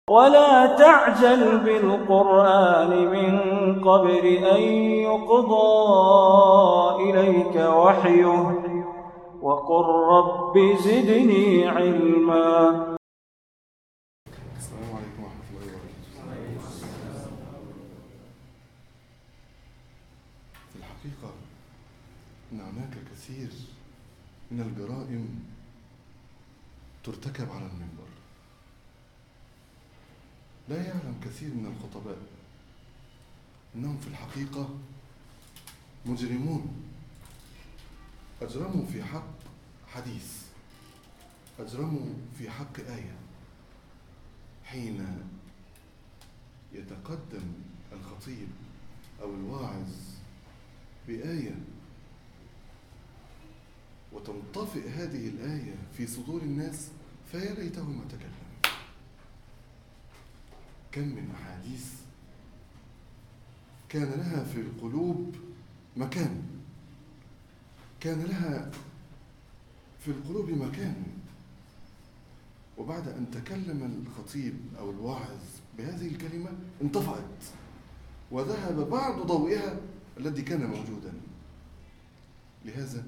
ولا تعجل بالقرآن من قبل أن يقضى إليك وحيه وقل رب زدني علما السلام عليكم ورحمة الله وبركاته في الحقيقة أن هناك كثير من الجرائم ترتكب على المنبر لا يعلم كثير من الخطباء أنهم في الحقيقة مجرمون أجرموا في حق حديث أجرموا في حق آية حين يتقدم الخطيب أو الواعظ بآية وتنطفئ هذه الآية في صدور الناس فيا ليتهم تكلموا كم من أحاديث كان لها في القلوب مكان كان لها في القلوب مكان وبعد أن تكلم الخطيب أو الواعظ بهذه الكلمة انطفأت وذهب بعض ضوئها الذي كان موجودا لهذا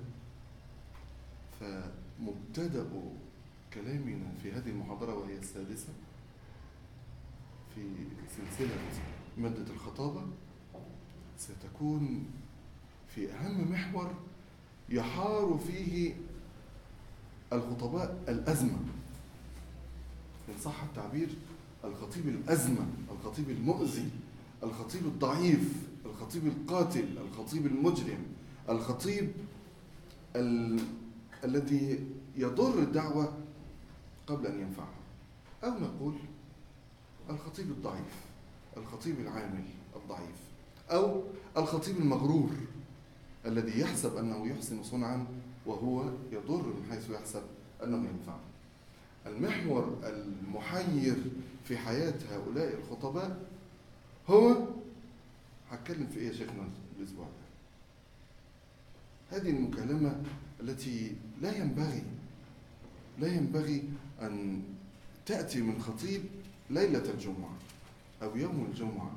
فمبتدأ كلامنا في هذه المحاضرة وهي السادسة في سلسلة مادة الخطابة ستكون في أهم محور يحار فيه الخطباء الأزمة إن صح التعبير الخطيب الأزمة الخطيب المؤذي الخطيب الضعيف الخطيب القاتل الخطيب المجرم الخطيب ال... الذي يضر الدعوة قبل أن ينفعها أو نقول الخطيب الضعيف الخطيب العامل الضعيف أو الخطيب المغرور الذي يحسب أنه يحسن صنعا وهو يضر من حيث يحسب أنه ينفع المحور المحير في حياة هؤلاء الخطباء هو هتكلم في ايه يا شيخنا الاسبوع ده هذه المكالمة التي لا ينبغي لا ينبغي أن تأتي من خطيب ليلة الجمعة أو يوم الجمعة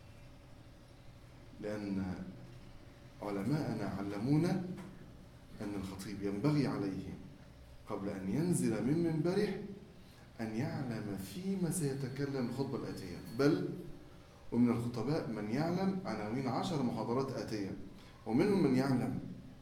لأن علماءنا علمونا أن الخطيب ينبغي عليه قبل أن ينزل من منبره أن يعلم فيما سيتكلم الخطبة الآتية بل ومن الخطباء من يعلم عناوين عشر محاضرات آتية ومنهم من يعلم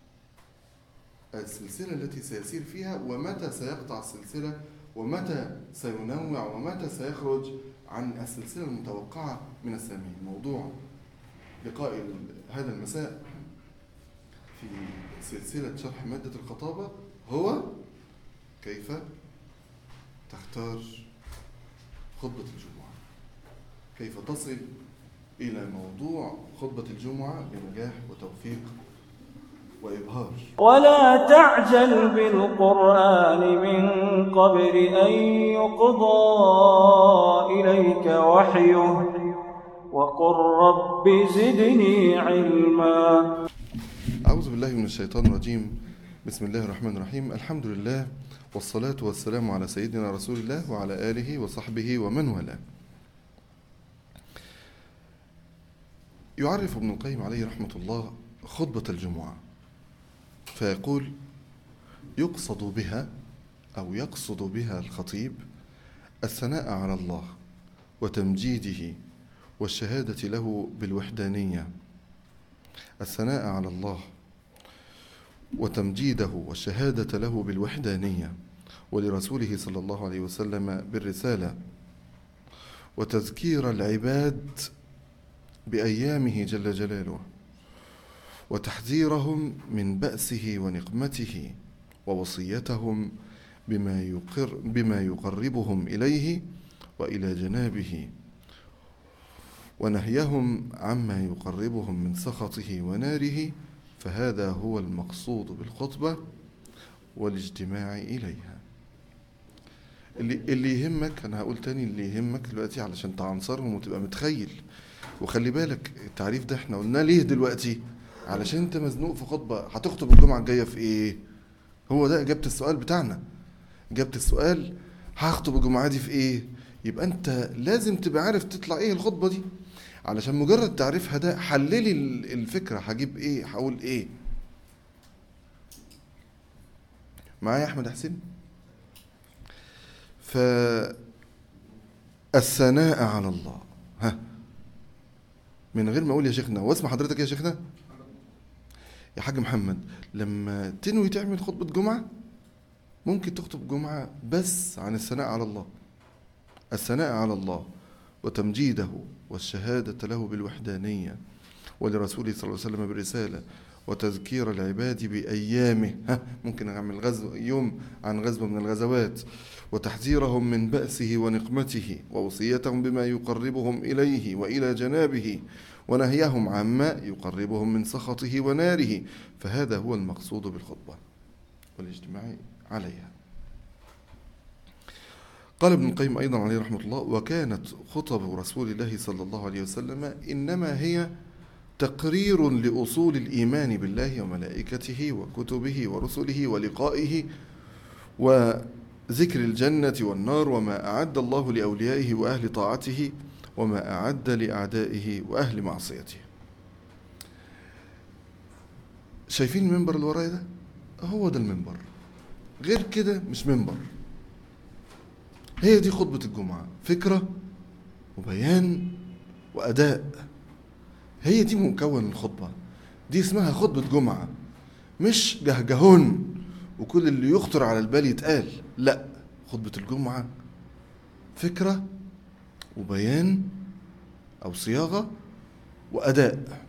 السلسلة التي سيسير فيها ومتى سيقطع السلسلة ومتى سينوع ومتى سيخرج عن السلسلة المتوقعة من السامعين موضوع لقاء هذا المساء في سلسلة شرح مادة الخطابة هو كيف تختار خطبة الجمعة كيف تصل إلى موضوع خطبة الجمعة بنجاح وتوفيق وإبهار ولا تعجل بالقرآن من قبل أن يقضى إليك وحيه وقل رب زدني علما أعوذ بالله من الشيطان الرجيم بسم الله الرحمن الرحيم الحمد لله والصلاة والسلام على سيدنا رسول الله وعلى آله وصحبه ومن والاه يعرف ابن القيم عليه رحمة الله خطبة الجمعة فيقول يقصد بها أو يقصد بها الخطيب الثناء على الله وتمجيده والشهادة له بالوحدانية الثناء على الله وتمجيده والشهادة له بالوحدانية ولرسوله صلى الله عليه وسلم بالرسالة وتذكير العباد بأيامه جل جلاله وتحذيرهم من بأسه ونقمته ووصيتهم بما يقر بما يقربهم إليه وإلى جنابه ونهيهم عما يقربهم من سخطه وناره فهذا هو المقصود بالخطبة والاجتماع إليها اللي, اللي يهمك أنا هقول تاني اللي يهمك دلوقتي علشان تعنصرهم وتبقى متخيل وخلي بالك التعريف ده احنا قلناه ليه دلوقتي علشان انت مزنوق في خطبة هتخطب الجمعة الجاية في ايه هو ده إجابة السؤال بتاعنا إجابة السؤال هخطب الجمعة دي في ايه يبقى انت لازم تبقى عارف تطلع ايه الخطبه دي علشان مجرد تعريفها ده حللي ال- الفكره هجيب ايه هقول ايه معايا احمد حسين ف الثناء على الله ها من غير ما اقول يا شيخنا واسمع حضرتك يا شيخنا يا حاج محمد لما تنوي تعمل خطبه جمعه ممكن تخطب جمعه بس عن الثناء على الله الثناء على الله وتمجيده والشهادة له بالوحدانية ولرسوله صلى الله عليه وسلم بالرسالة وتذكير العباد بأيامه ها ممكن أعمل غزو يوم عن غزوة من الغزوات وتحذيرهم من بأسه ونقمته ووصيتهم بما يقربهم إليه وإلى جنابه ونهيهم عما يقربهم من سخطه وناره فهذا هو المقصود بالخطبة والاجتماع عليها قال ابن القيم أيضا عليه رحمة الله وكانت خطب رسول الله صلى الله عليه وسلم إنما هي تقرير لأصول الإيمان بالله وملائكته وكتبه ورسله ولقائه وذكر الجنة والنار وما أعد الله لأوليائه وأهل طاعته وما أعد لأعدائه وأهل معصيته شايفين المنبر اللي ورايا ده هو ده المنبر غير كده مش منبر هي دي خطبة الجمعة فكرة وبيان وأداء هي دي مكون الخطبة دي اسمها خطبة جمعة مش جهجهون وكل اللي يخطر على البال يتقال لا خطبة الجمعة فكرة وبيان أو صياغة وأداء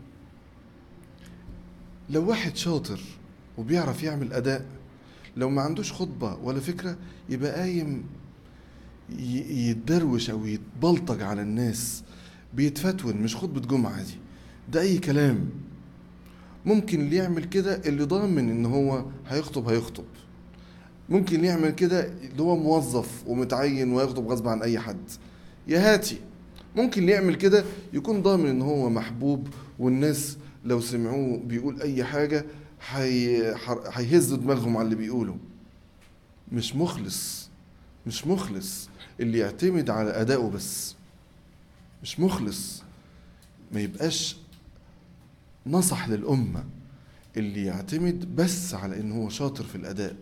لو واحد شاطر وبيعرف يعمل أداء لو ما عندوش خطبة ولا فكرة يبقى قايم ي- يتدروش او يتبلطج على الناس بيتفتون مش خطبة جمعة دي ده اي كلام ممكن اللي يعمل كده اللي ضامن ان هو هيخطب هيخطب ممكن اللي يعمل كده اللي هو موظف ومتعين ويخطب غصب عن اي حد يا هاتي ممكن اللي يعمل كده يكون ضامن ان هو محبوب والناس لو سمعوه بيقول اي حاجة هي- هيهزوا دماغهم على اللي بيقوله مش مخلص مش مخلص اللي يعتمد على أدائه بس مش مخلص ما يبقاش نصح للأمة اللي يعتمد بس على إن هو شاطر في الأداء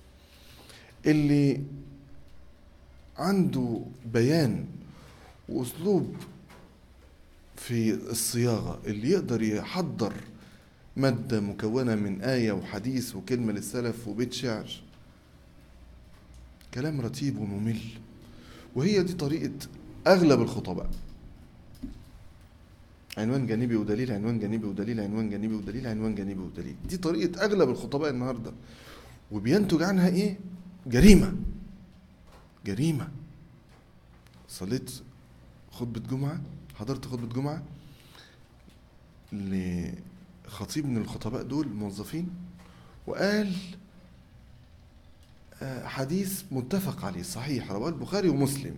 اللي عنده بيان وأسلوب في الصياغة اللي يقدر يحضر مادة مكونة من آية وحديث وكلمة للسلف وبيت شعر كلام رتيب وممل وهي دي طريقة أغلب الخطباء عنوان جانبي ودليل عنوان جانبي ودليل عنوان جانبي ودليل عنوان جانبي ودليل دي طريقة أغلب الخطباء النهاردة وبينتج عنها إيه؟ جريمة جريمة صليت خطبة جمعة حضرت خطبة جمعة لخطيب من الخطباء دول موظفين وقال آه، حديث متفق عليه صحيح رواه البخاري ومسلم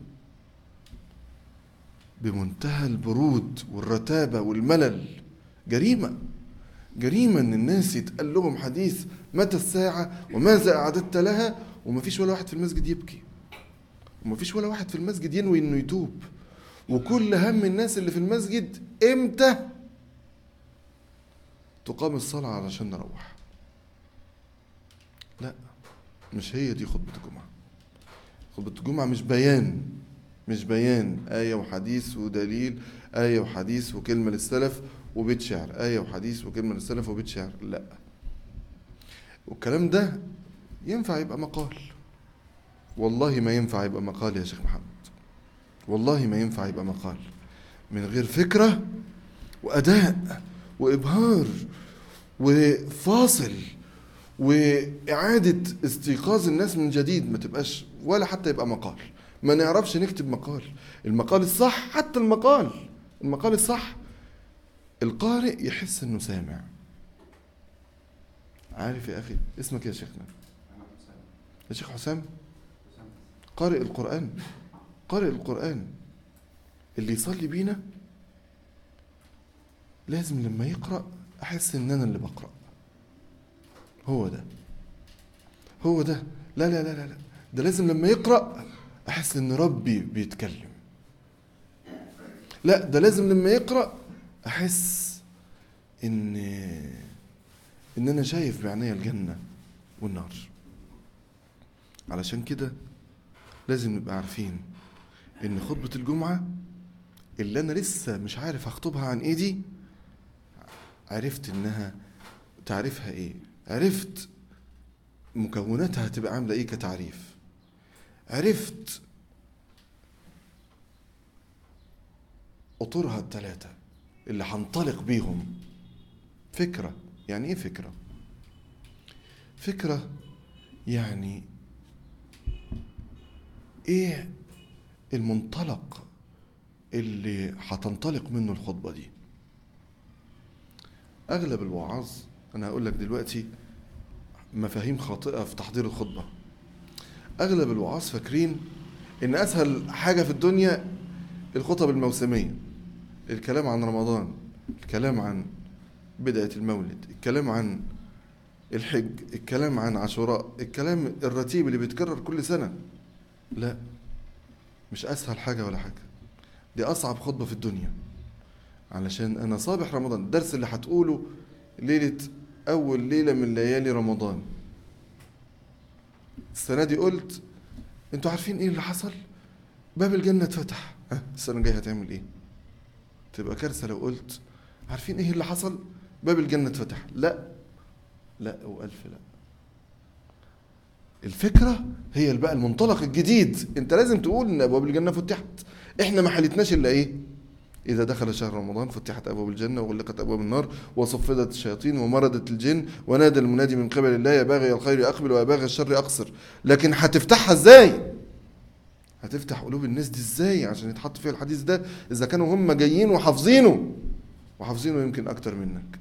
بمنتهى البرود والرتابة والملل جريمة جريمة ان الناس يتقال لهم حديث متى الساعة وماذا أعددت لها ومفيش ولا واحد في المسجد يبكي ومفيش ولا واحد في المسجد ينوي انه يتوب وكل هم الناس اللي في المسجد امتى تقام الصلاة علشان نروح لا مش هي دي خطبة الجمعة خطبة الجمعة مش بيان مش بيان آية وحديث ودليل آية وحديث وكلمة للسلف وبيت شعر آية وحديث وكلمة للسلف وبيت شعر لا والكلام ده ينفع يبقى مقال والله ما ينفع يبقى مقال يا شيخ محمد والله ما ينفع يبقى مقال من غير فكرة وأداء وإبهار وفاصل وإعادة استيقاظ الناس من جديد ما تبقاش ولا حتى يبقى مقال ما نعرفش نكتب مقال المقال الصح حتى المقال المقال الصح القارئ يحس انه سامع عارف يا اخي اسمك يا شيخنا يا شيخ حسام قارئ القرآن قارئ القرآن اللي يصلي بينا لازم لما يقرأ أحس إن أنا اللي بقرأ هو ده هو ده لا لا لا لا لا. ده لازم لما يقرأ احس ان ربي بيتكلم لا ده لازم لما يقرا احس ان ان انا شايف بعينيا الجنه والنار علشان كده لازم نبقى عارفين ان خطبه الجمعه اللي انا لسه مش عارف هخطبها عن ايه دي عرفت انها تعريفها ايه عرفت مكوناتها هتبقى عامله ايه كتعريف عرفت اطرها الثلاثه اللي هنطلق بيهم فكره يعني ايه فكره فكره يعني ايه المنطلق اللي هتنطلق منه الخطبه دي اغلب الوعاظ انا هقول لك دلوقتي مفاهيم خاطئه في تحضير الخطبه اغلب الوعاظ فاكرين ان اسهل حاجه في الدنيا الخطب الموسميه الكلام عن رمضان الكلام عن بدايه المولد الكلام عن الحج الكلام عن عاشوراء الكلام الرتيب اللي بيتكرر كل سنه لا مش اسهل حاجه ولا حاجه دي اصعب خطبه في الدنيا علشان انا صابح رمضان الدرس اللي هتقوله ليله اول ليله من ليالي رمضان السنه دي قلت انتوا عارفين ايه اللي حصل باب الجنه اتفتح ها السنه الجايه هتعمل ايه تبقى كارثه لو قلت عارفين ايه اللي حصل باب الجنه اتفتح لا لا والف لا الفكره هي بقى المنطلق الجديد انت لازم تقول ان ابواب الجنه فتحت احنا ما حلتناش الا ايه إذا دخل شهر رمضان فتحت أبواب الجنة وغلقت أبواب النار وصفدت الشياطين ومردت الجن ونادى المنادي من قبل الله يا باغي الخير أقبل ويا باغي الشر أقصر لكن هتفتحها إزاي؟ هتفتح قلوب الناس دي إزاي عشان يتحط فيها الحديث ده إذا كانوا هم جايين وحافظينه وحافظينه يمكن أكتر منك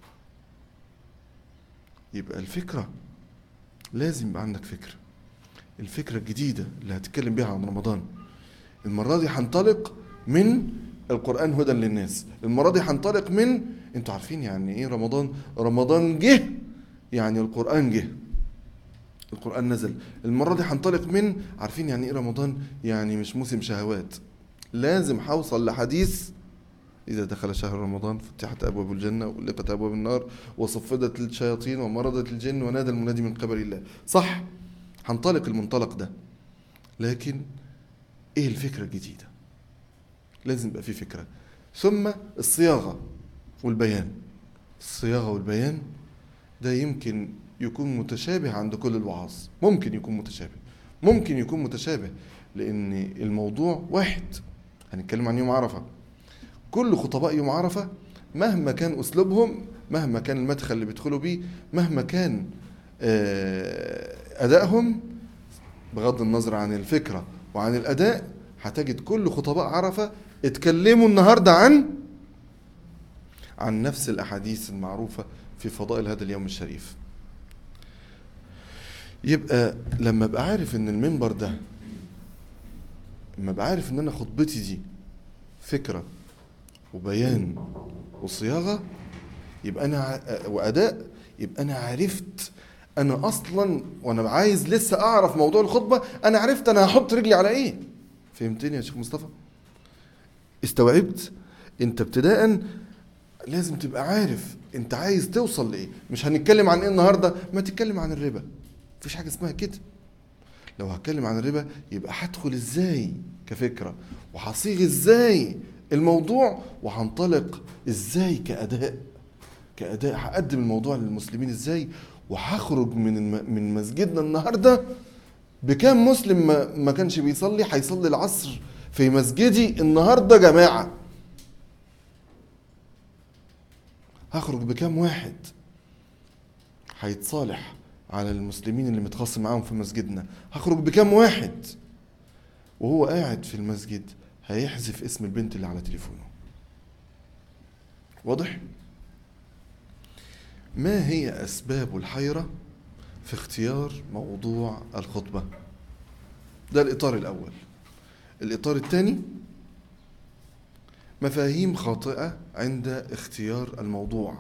يبقى الفكرة لازم يبقى عندك فكرة الفكرة الجديدة اللي هتتكلم بيها عن رمضان المرة دي هنطلق من القرآن هدى للناس المرة دي هنطلق من انتوا عارفين يعني ايه رمضان رمضان جه يعني القرآن جه القرآن نزل المرة دي هنطلق من عارفين يعني ايه رمضان يعني مش موسم شهوات لازم هوصل لحديث إذا دخل شهر رمضان فتحت أبواب الجنة وغلقت أبواب النار وصفدت الشياطين ومرضت الجن ونادى المنادي من قبل الله صح هنطلق المنطلق ده لكن ايه الفكرة الجديدة لازم يبقى في فكرة ثم الصياغة والبيان الصياغة والبيان ده يمكن يكون متشابه عند كل الوعاظ ممكن يكون متشابه ممكن يكون متشابه لأن الموضوع واحد هنتكلم عن يوم عرفة كل خطباء يوم عرفة مهما كان أسلوبهم مهما كان المدخل اللي بيدخلوا بيه مهما كان أدائهم بغض النظر عن الفكرة وعن الأداء هتجد كل خطباء عرفة اتكلموا النهاردة عن عن نفس الأحاديث المعروفة في فضائل هذا اليوم الشريف يبقى لما ابقى عارف ان المنبر ده لما ابقى عارف ان انا خطبتي دي فكرة وبيان وصياغة يبقى انا واداء يبقى انا عرفت انا اصلا وانا عايز لسه اعرف موضوع الخطبة انا عرفت انا هحط رجلي على ايه فهمتني يا شيخ مصطفى استوعبت انت ابتداء لازم تبقى عارف انت عايز توصل لايه مش هنتكلم عن ايه النهارده ما تتكلم عن الربا مفيش حاجه اسمها كده لو هتكلم عن الربا يبقى هدخل ازاي كفكره وهصيغ ازاي الموضوع وهنطلق ازاي كاداء كاداء هقدم الموضوع للمسلمين ازاي وهخرج من من مسجدنا النهارده بكام مسلم ما, ما كانش بيصلي هيصلي العصر في مسجدي النهارده جماعه هخرج بكام واحد هيتصالح على المسلمين اللي متخاصم معاهم في مسجدنا هخرج بكام واحد وهو قاعد في المسجد هيحذف اسم البنت اللي على تليفونه واضح ما هي اسباب الحيره في اختيار موضوع الخطبه ده الاطار الاول الاطار الثاني مفاهيم خاطئه عند اختيار الموضوع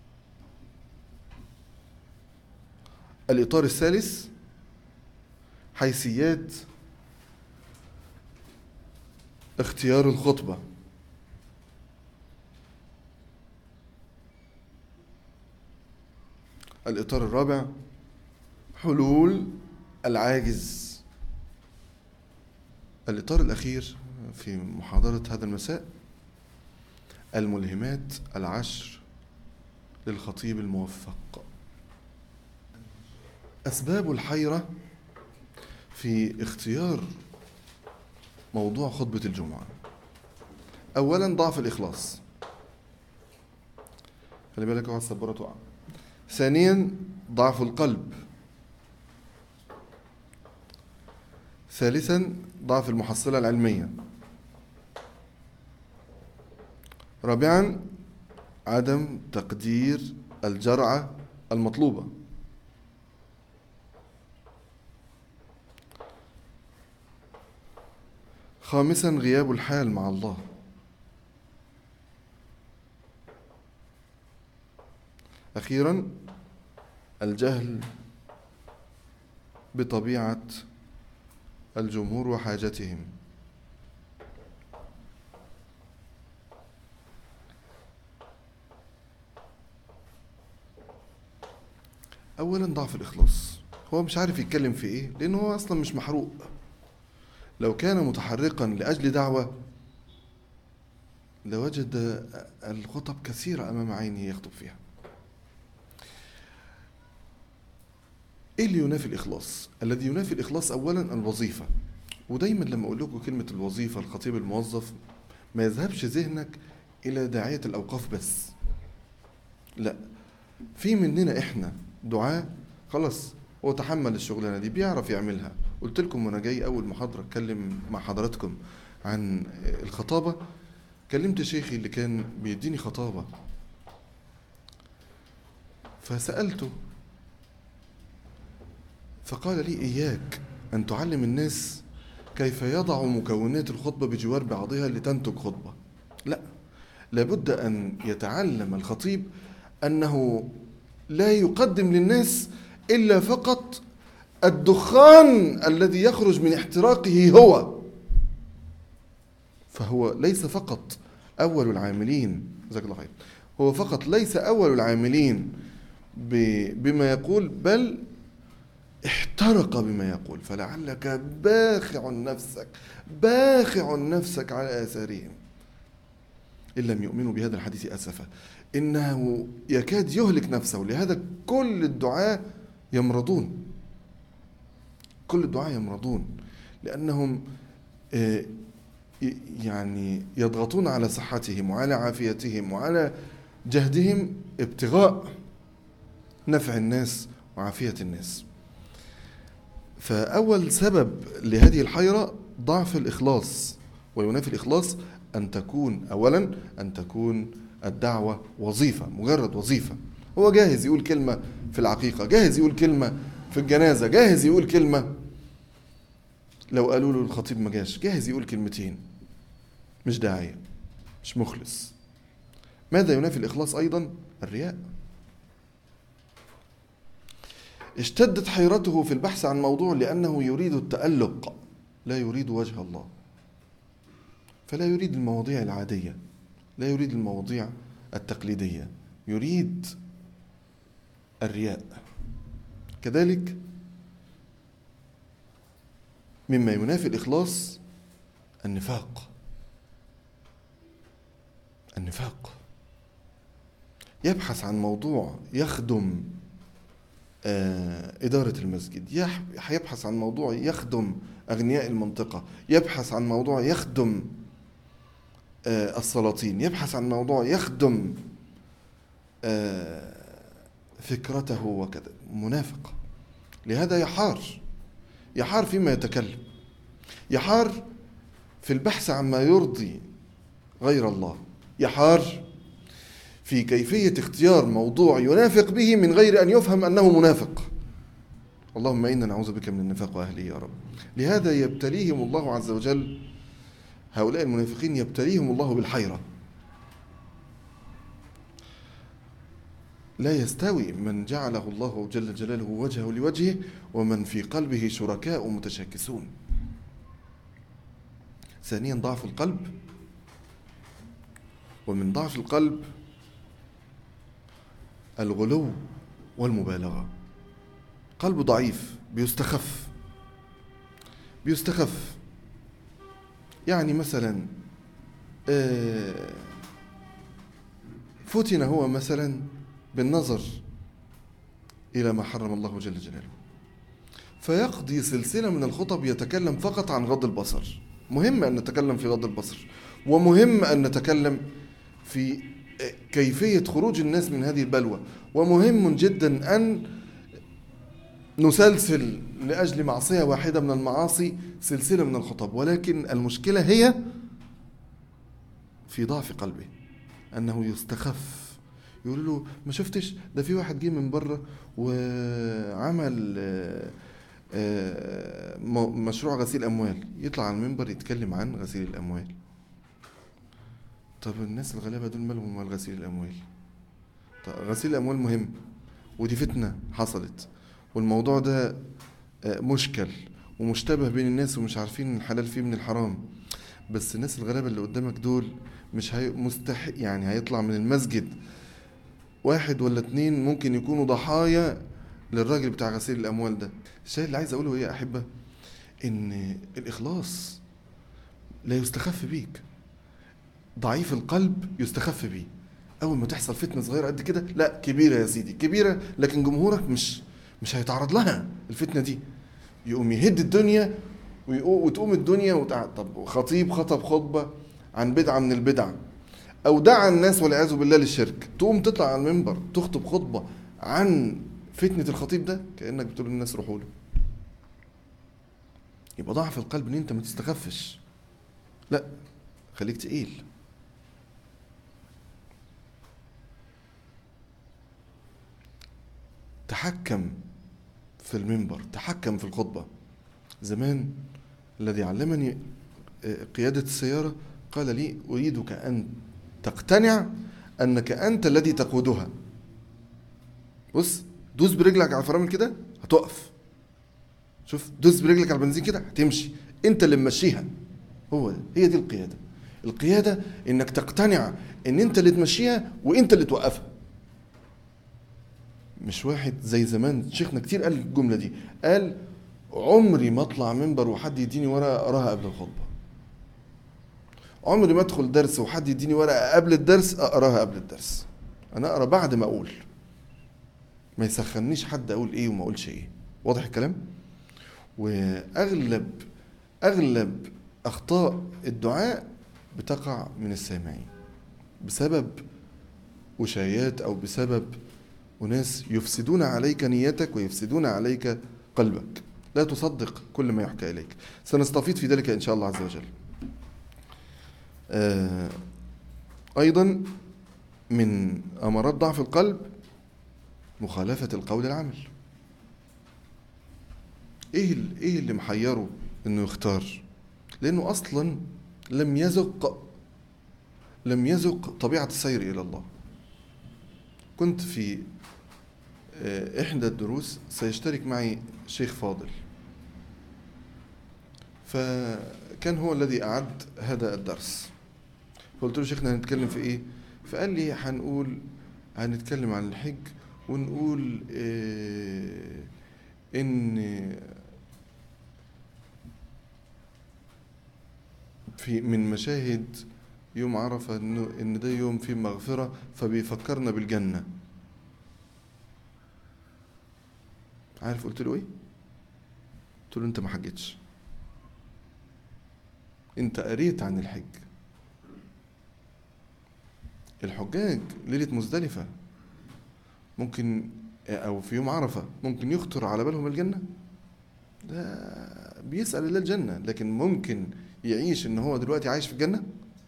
الاطار الثالث حيثيات اختيار الخطبة الإطار الرابع حلول العاجز الإطار الأخير في محاضرة هذا المساء الملهمات العشر للخطيب الموفق أسباب الحيرة في اختيار موضوع خطبة الجمعة أولا ضعف الإخلاص خلي بالك اوعى السبورة تقع ثانيا ضعف القلب ثالثا ضعف المحصلة العلمية رابعا عدم تقدير الجرعة المطلوبة خامسا غياب الحال مع الله أخيرا الجهل بطبيعة الجمهور وحاجتهم أولا ضعف الإخلاص هو مش عارف يتكلم في إيه لأنه هو أصلا مش محروق لو كان متحرقا لأجل دعوة لوجد الخطب كثيرة أمام عينه يخطب فيها ايه اللي ينافي الاخلاص الذي ينافي الاخلاص اولا الوظيفه ودايما لما اقول لكم كلمه الوظيفه الخطيب الموظف ما يذهبش ذهنك الى داعيه الاوقاف بس لا في مننا احنا دعاة خلاص هو تحمل الشغلانه دي بيعرف يعملها قلت لكم وانا جاي اول محاضره اتكلم مع حضراتكم عن الخطابه كلمت شيخي اللي كان بيديني خطابه فسالته فقال لي إياك أن تعلم الناس كيف يضع مكونات الخطبة بجوار بعضها لتنتج خطبة لا لابد أن يتعلم الخطيب أنه لا يقدم للناس إلا فقط الدخان الذي يخرج من احتراقه هو فهو ليس فقط أول العاملين جزاك الله خير هو فقط ليس أول العاملين بما يقول بل احترق بما يقول فلعلك باخع نفسك باخع نفسك على آثارهم إن لم يؤمنوا بهذا الحديث أسفا إنه يكاد يهلك نفسه لهذا كل الدعاة يمرضون كل الدعاة يمرضون لأنهم يعني يضغطون على صحتهم وعلى عافيتهم وعلى جهدهم ابتغاء نفع الناس وعافية الناس فأول سبب لهذه الحيرة ضعف الإخلاص وينافي الإخلاص أن تكون أولا أن تكون الدعوة وظيفة مجرد وظيفة هو جاهز يقول كلمة في العقيقة جاهز يقول كلمة في الجنازة جاهز يقول كلمة لو قالوا له الخطيب ما جاش جاهز يقول كلمتين مش داعية مش مخلص ماذا ينافي الإخلاص أيضا الرياء اشتدت حيرته في البحث عن موضوع لأنه يريد التألق لا يريد وجه الله فلا يريد المواضيع العادية لا يريد المواضيع التقليدية يريد الرياء كذلك مما ينافي الإخلاص النفاق النفاق يبحث عن موضوع يخدم إدارة المسجد يبحث عن موضوع يخدم أغنياء المنطقة يبحث عن موضوع يخدم السلاطين يبحث عن موضوع يخدم فكرته وكذا منافق لهذا يحار يحار فيما يتكلم يحار في البحث عما يرضي غير الله يحار في كيفية اختيار موضوع ينافق به من غير أن يفهم أنه منافق اللهم إنا نعوذ بك من النفاق وأهله يا رب لهذا يبتليهم الله عز وجل هؤلاء المنافقين يبتليهم الله بالحيرة لا يستوي من جعله الله جل جلاله وجهه لوجهه ومن في قلبه شركاء متشاكسون ثانيا ضعف القلب ومن ضعف القلب الغلو والمبالغة قلبه ضعيف بيستخف بيستخف يعني مثلا آه، فتن هو مثلا بالنظر إلى ما حرم الله جل جلاله فيقضي سلسلة من الخطب يتكلم فقط عن غض البصر مهم أن نتكلم في غض البصر ومهم أن نتكلم في كيفية خروج الناس من هذه البلوى ومهم جدا أن نسلسل لأجل معصية واحدة من المعاصي سلسلة من الخطب ولكن المشكلة هي في ضعف قلبه أنه يستخف يقول له ما شفتش ده في واحد جه من بره وعمل آه، آه، م- مشروع غسيل أموال يطلع على المنبر يتكلم عن غسيل الأموال طب الناس الغلابة دول مالهم مال غسيل الأموال طب غسيل الأموال مهم ودي فتنة حصلت والموضوع ده آه، مشكل ومشتبه بين الناس ومش عارفين الحلال فيه من الحرام بس الناس الغلابة اللي قدامك دول مش هي مستح يعني هيطلع من المسجد واحد ولا اتنين ممكن يكونوا ضحايا للراجل بتاع غسيل الأموال ده الشيء اللي عايز أقوله إيه يا أحبة إن الإخلاص لا يستخف بيك ضعيف القلب يستخف بيه اول ما تحصل فتنه صغيره قد كده لا كبيره يا سيدي كبيره لكن جمهورك مش مش هيتعرض لها الفتنه دي يقوم يهد الدنيا ويقو- وتقوم الدنيا وتع... طب خطيب خطب خطبه عن بدعه من البدع او دعا الناس والعياذ بالله للشرك تقوم تطلع على المنبر تخطب خطبه عن فتنه الخطيب ده كانك بتقول للناس روحوا له يبقى ضعف القلب ان انت ما تستخفش لا خليك تقيل تحكم في المنبر تحكم في الخطبة زمان الذي علمني آه، قيادة السيارة قال لي أريدك أن تقتنع أنك أنت الذي تقودها بص دوس برجلك على الفرامل كده هتقف شوف دوس برجلك على البنزين كده هتمشي انت اللي ممشيها هو ده هي دي القيادة القيادة انك تقتنع ان انت اللي تمشيها وانت اللي توقفها مش واحد زي زمان شيخنا كتير قال الجملة دي قال عمري ما اطلع منبر وحد يديني ورقة اقراها قبل الخطبة عمري ما ادخل درس وحد يديني ورقة قبل الدرس اقراها قبل الدرس انا اقرا بعد ما اقول ما يسخنيش حد اقول ايه وما اقولش ايه واضح الكلام واغلب اغلب اخطاء الدعاء بتقع من السامعين بسبب وشايات او بسبب وناس يفسدون عليك نيتك ويفسدون عليك قلبك لا تصدق كل ما يحكى إليك سنستفيد في ذلك إن شاء الله عز وجل آه، أيضا من أمارات ضعف القلب مخالفة القول العمل إيه ال- إيه اللي محيره إنه يختار لأنه أصلا لم يذق لم يذق طبيعة السير إلى الله كنت في آه، إحدى الدروس سيشترك معي شيخ فاضل فكان هو الذي أعد هذا الدرس فقلت له شيخنا هنتكلم في إيه فقال لي هنقول هنتكلم عن الحج ونقول آه، إن في من مشاهد يوم عرفة إنه إن ده يوم فيه مغفرة فبيفكرنا بالجنة عارف قلت له ايه قلت له انت ما حجتش انت قريت عن الحج الحجاج ليلة مزدلفة ممكن او في يوم عرفة ممكن يخطر على بالهم الجنة ده بيسأل الله الجنة لكن ممكن يعيش ان هو دلوقتي عايش في الجنة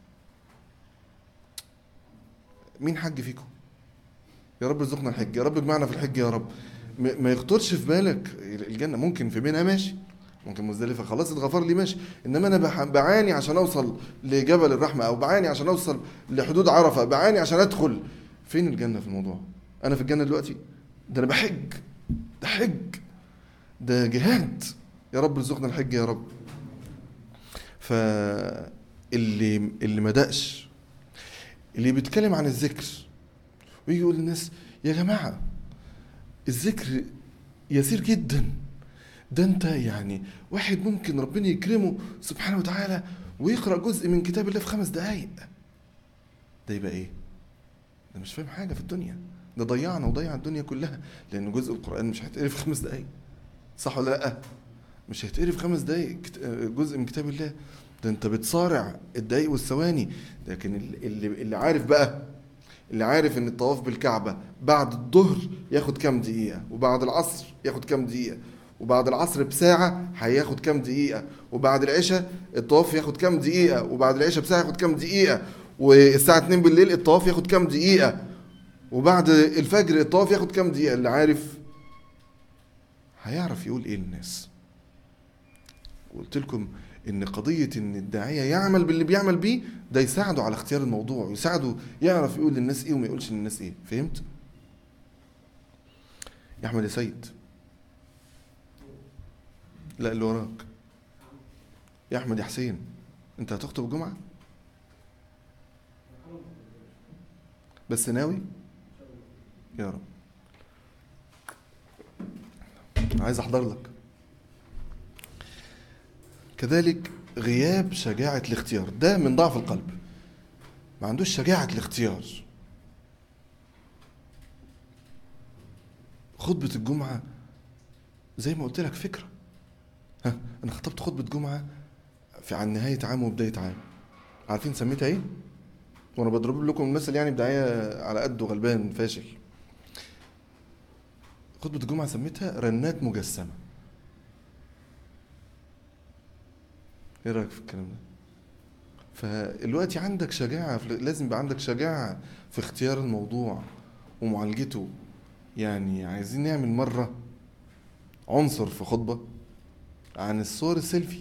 مين حج فيكم يا رب ارزقنا الحج يا رب اجمعنا في الحج يا رب م- ما يخطرش في بالك الجنة ممكن في بينها ماشي ممكن مزدلفة خلاص اتغفر لي ماشي انما انا بح- بعاني عشان اوصل لجبل الرحمة او بعاني عشان اوصل لحدود عرفة بعاني عشان ادخل فين الجنة في الموضوع انا في الجنه دلوقتي ده انا بحج ده حج ده جهاد يا رب ارزقنا الحج يا رب فاللي اللي ما دقش اللي بيتكلم عن الذكر ويجي يقول للناس يا جماعه الذكر يسير جدا ده انت يعني واحد ممكن ربنا يكرمه سبحانه وتعالى ويقرا جزء من كتاب الله في خمس دقائق ده يبقى ايه ده مش فاهم حاجه في الدنيا ده ضيعنا وضيع الدنيا كلها لان جزء القران مش هيتقري في خمس دقائق صح ولا لا مش هيتقري في خمس دقائق كت- جزء من كتاب الله ده انت بتصارع الدقايق والثواني لكن اللي اللي عارف بقى اللي عارف ان الطواف بالكعبه بعد الظهر ياخد كام دقيقه وبعد العصر ياخد كام دقيقه وبعد العصر بساعه هياخد كام دقيقه وبعد العشاء الطواف ياخد كام دقيقه وبعد العشاء بساعه ياخد كام دقيقه والساعه 2 بالليل الطواف ياخد كام دقيقه وبعد الفجر الطواف ياخد كام دقيقه اللي عارف هيعرف يقول ايه للناس قلت لكم ان قضيه ان الداعيه يعمل باللي بيعمل بيه ده يساعده على اختيار الموضوع ويساعده يعرف يقول للناس ايه وما يقولش للناس ايه فهمت يا احمد يا سيد لا اللي وراك يا احمد يا حسين انت هتخطب الجمعه بس ناوي يا رب عايز احضر لك كذلك غياب شجاعة الاختيار ده من ضعف القلب ما عندوش شجاعة الاختيار خطبة الجمعة زي ما قلت لك فكرة ها أنا خطبت خطبة جمعة في عن نهاية عام وبداية عام عارفين سميتها إيه؟ وأنا بضرب لكم المثل يعني بداية على قده غلبان فاشل خطبة الجمعة سميتها رنات مجسمة ايه رايك في الكلام ده فالوقت عندك شجاعة في- لازم يبقى عندك شجاعة في اختيار الموضوع ومعالجته يعني عايزين نعمل مرة عنصر في خطبة عن الصور السيلفي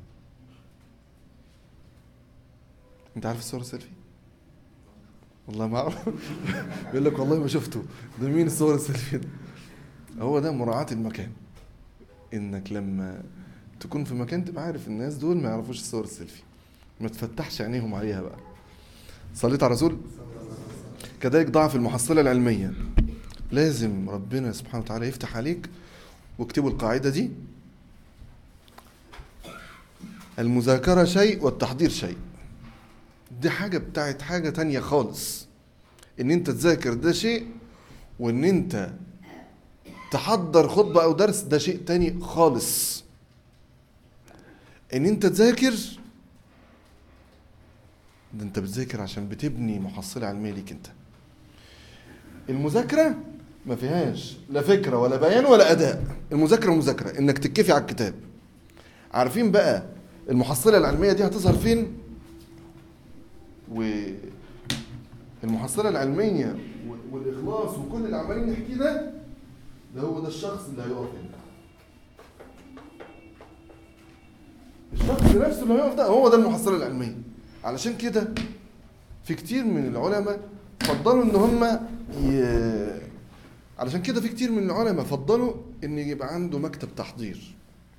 انت عارف الصور السيلفي والله ما اعرف بيقول لك والله ما شفته ده مين الصور السيلفي ده هو ده مراعاة المكان انك لما تكون في مكان تبقى عارف الناس دول ما يعرفوش الصور السيلفي ما تفتحش عينيهم عليها بقى صليت على رسول كذلك ضعف المحصلة العلمية لازم ربنا سبحانه وتعالى يفتح عليك واكتبوا القاعدة دي المذاكرة شيء والتحضير شيء دي حاجة بتاعت حاجة تانية خالص ان انت تذاكر ده شيء وان انت تحضر خطبة او درس ده شيء تاني خالص ان انت تذاكر ده انت بتذاكر عشان بتبني محصلة علمية ليك انت المذاكرة ما فيهاش لا فكرة ولا بيان ولا أداء المذاكرة مذاكرة إنك تكفي على الكتاب عارفين بقى المحصلة العلمية دي هتظهر فين والمحصلة العلمية و- والإخلاص وكل اللي عمالين نحكيه ده ده هو ده الشخص اللي هيقف هنا الشخص نفسه اللي هيقف ده هو ده المحصلة العلمية علشان كده في كتير من العلماء فضلوا ان هم ي... علشان كده في كتير من العلماء فضلوا ان يبقى عنده مكتب تحضير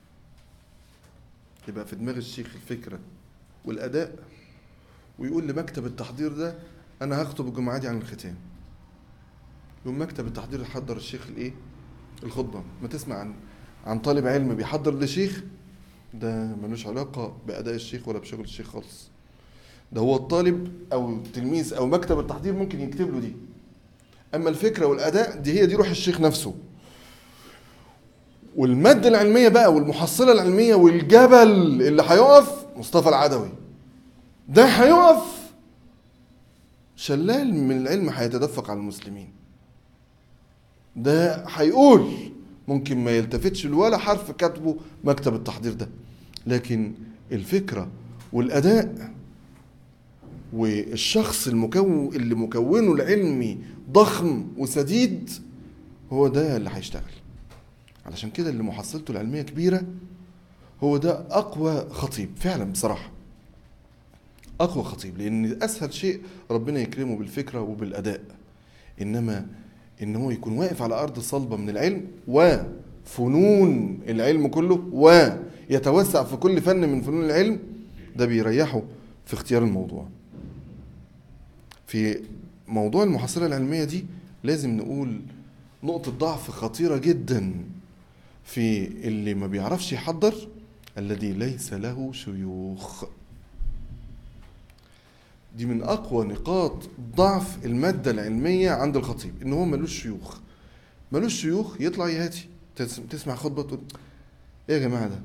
يبقى في دماغ الشيخ الفكرة والأداء ويقول لمكتب التحضير ده أنا هخطب الجمعة دي عن الختام يقوم مكتب التحضير يحضر الشيخ الإيه؟ الخطبة ما تسمع عن عن طالب علم بيحضر لشيخ ده ملوش علاقة بأداء الشيخ ولا بشغل الشيخ خالص ده هو الطالب او التلميذ او مكتب التحضير ممكن يكتب له دي اما الفكره والاداء دي هي دي روح الشيخ نفسه والماده العلميه بقى والمحصله العلميه والجبل اللي هيقف مصطفى العدوي ده هيقف شلال من العلم هيتدفق على المسلمين ده هيقول ممكن ما يلتفتش لولا حرف كاتبه مكتب التحضير ده لكن الفكره والاداء والشخص المكون اللي مكونه العلمي ضخم وسديد هو ده اللي هيشتغل علشان كده اللي محصلته العلمية كبيرة هو ده أقوى خطيب فعلا بصراحة أقوى خطيب لأن أسهل شيء ربنا يكرمه بالفكرة وبالأداء إنما ان هو يكون واقف على ارض صلبه من العلم وفنون العلم كله ويتوسع في كل فن من فنون العلم ده بيريحه في اختيار الموضوع في موضوع المحصله العلميه دي لازم نقول نقطه ضعف خطيره جدا في اللي ما بيعرفش يحضر الذي ليس له شيوخ دي من اقوى نقاط ضعف الماده العلميه عند الخطيب ان هو ملوش شيوخ ملوش شيوخ يطلع يهاتي تس- تسمع خطبه تقول ايه يا جماعه ده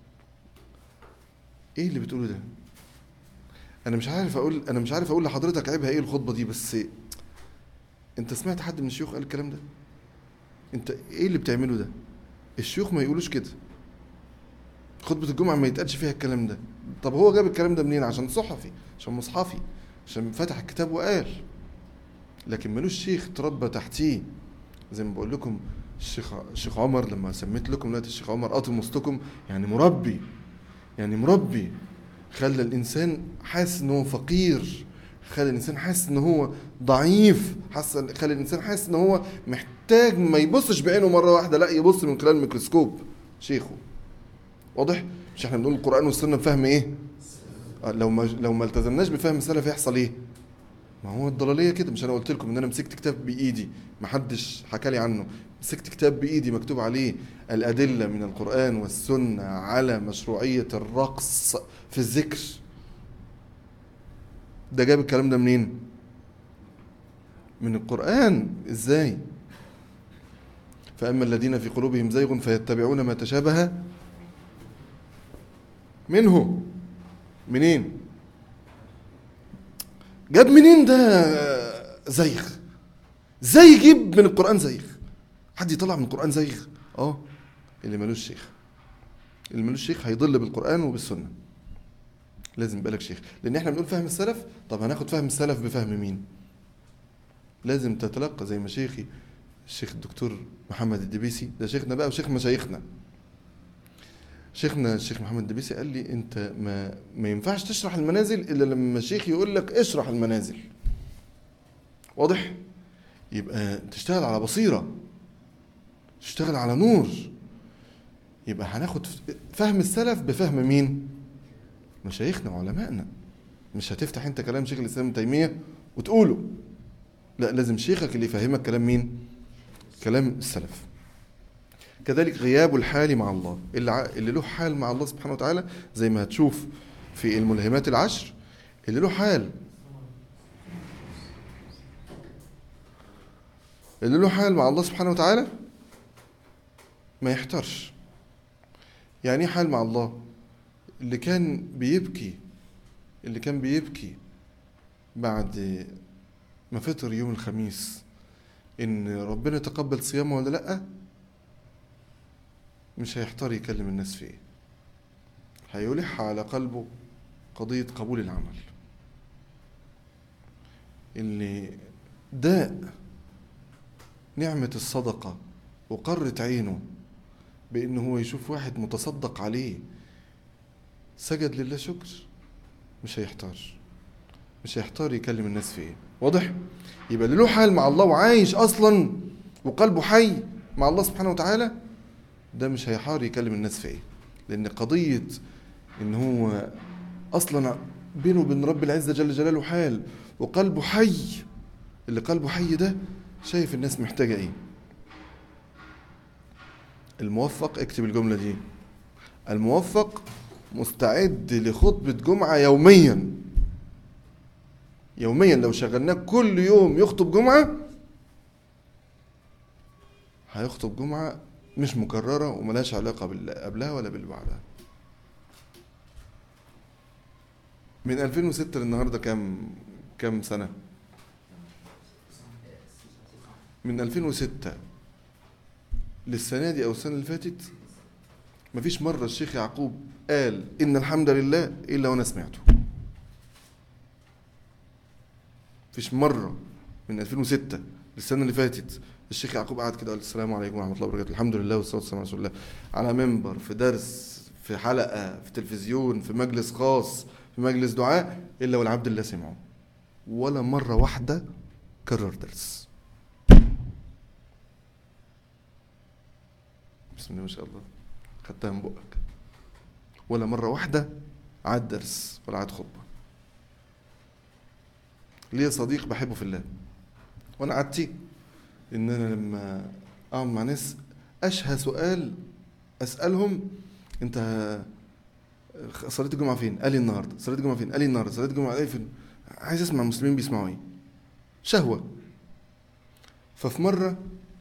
ايه اللي بتقوله ده انا مش عارف اقول انا مش عارف اقول لحضرتك عيبها ايه الخطبه دي بس انت سمعت حد من الشيوخ قال الكلام ده انت ايه اللي بتعمله ده الشيوخ ما يقولوش كده خطبة الجمعة ما يتقالش فيها الكلام ده طب هو جاب الكلام ده منين عشان صحفي عشان مصحفي عشان فتح الكتاب وقال لكن ملوش شيخ اتربى تحتيه زي ما بقول لكم الشيخ الشيخ عمر لما سميت لكم دلوقتي الشيخ عمر قاطم وسطكم يعني مربي يعني مربي خلى الانسان حاسس ان هو فقير خلى الانسان حاسس ان هو ضعيف حس خلى الانسان حاسس ان هو محتاج ما يبصش بعينه مره واحده لا يبص من خلال الميكروسكوب شيخه واضح مش احنا بنقول القران والسنه بفهم ايه آه، لو ما لو ما التزمناش بفهم السلف يحصل ايه ما هو الضلاليه كده مش انا قلت لكم ان انا مسكت كتاب بايدي ما حدش حكى لي عنه مسكت كتاب بايدي مكتوب عليه الادله من القران والسنه على مشروعيه الرقص في الذكر ده جاب الكلام ده منين من القران ازاي فاما الذين في قلوبهم زيغ فيتبعون ما تشابه منه منين جاب منين ده زيغ ازاي يجيب من القران زيغ حد يطلع من القران زيغ اه اللي ملوش شيخ اللي ملوش شيخ هيضل بالقران وبالسنه لازم يبقى لك شيخ لان احنا بنقول فهم السلف طب هناخد فهم السلف بفهم مين لازم تتلقى زي مشايخي الشيخ الدكتور محمد الدبيسي ده شيخنا بقى وشيخ مشايخنا شيخنا الشيخ محمد الدبيسي قال لي انت ما ما ينفعش تشرح المنازل الا لما الشيخ يقول لك اشرح المنازل واضح يبقى تشتغل على بصيره تشتغل على نور يبقى هناخد فهم السلف بفهم مين مشايخنا وعلمائنا مش هتفتح انت كلام شيخ الاسلام ابن تيميه وتقوله لا لازم شيخك اللي يفهمك كلام مين كلام السلف كذلك غياب الحال مع الله اللي, ع- اللي له حال مع الله سبحانه وتعالى زي ما هتشوف في الملهمات العشر اللي له حال اللي له حال مع الله سبحانه وتعالى ما يحترش يعني ايه حال مع الله اللي كان بيبكي اللي كان بيبكي بعد ما فطر يوم الخميس ان ربنا تقبل صيامه ولا لا مش هيحتار يكلم الناس في ايه هيلح على قلبه قضية قبول العمل اللي داء نعمة الصدقة وقرت عينه بأن هو يشوف واحد متصدق عليه سجد لله شكر مش هيحتار مش هيحتار يكلم الناس في ايه واضح يبقى اللي له حال مع الله وعايش اصلا وقلبه حي مع الله سبحانه وتعالى ده مش هيحار يكلم الناس في ايه لان قضيه ان هو اصلا بينه وبين رب العزه جل جلاله حال وقلبه حي اللي قلبه حي ده شايف الناس محتاجه ايه الموفق اكتب الجمله دي الموفق مستعد لخطبه جمعه يوميا يوميا لو شغلناه كل يوم يخطب جمعه هيخطب جمعه مش مكررة وملهاش علاقة باللي قبلها ولا باللي بعدها من 2006 للنهاردة كام كام سنة من 2006 للسنة دي أو السنة اللي فاتت مفيش مرة الشيخ يعقوب قال إن الحمد لله إلا وأنا سمعته مفيش مرة من 2006 للسنة اللي فاتت الشيخ يعقوب قعد كده قال السلام عليكم ورحمه الله وبركاته الحمد لله والصلاه والسلام على رسول الله على منبر في درس في حلقه في تلفزيون في مجلس خاص في مجلس دعاء الا والعبد الله سمعه ولا مره واحده كرر درس بسم الله ما شاء الله خدتها من بقك ولا مرة واحدة عاد درس ولا عاد خطبة ليا صديق بحبه في الله وانا عادتي ان انا لما اقعد مع ناس اشهى سؤال اسالهم انت صليت الجمعه فين؟ قال لي النهارده، صليت الجمعه فين؟ قال لي النهارده، صليت الجمعه قال لي فين؟ عايز اسمع المسلمين بيسمعوا ايه؟ شهوه ففي مره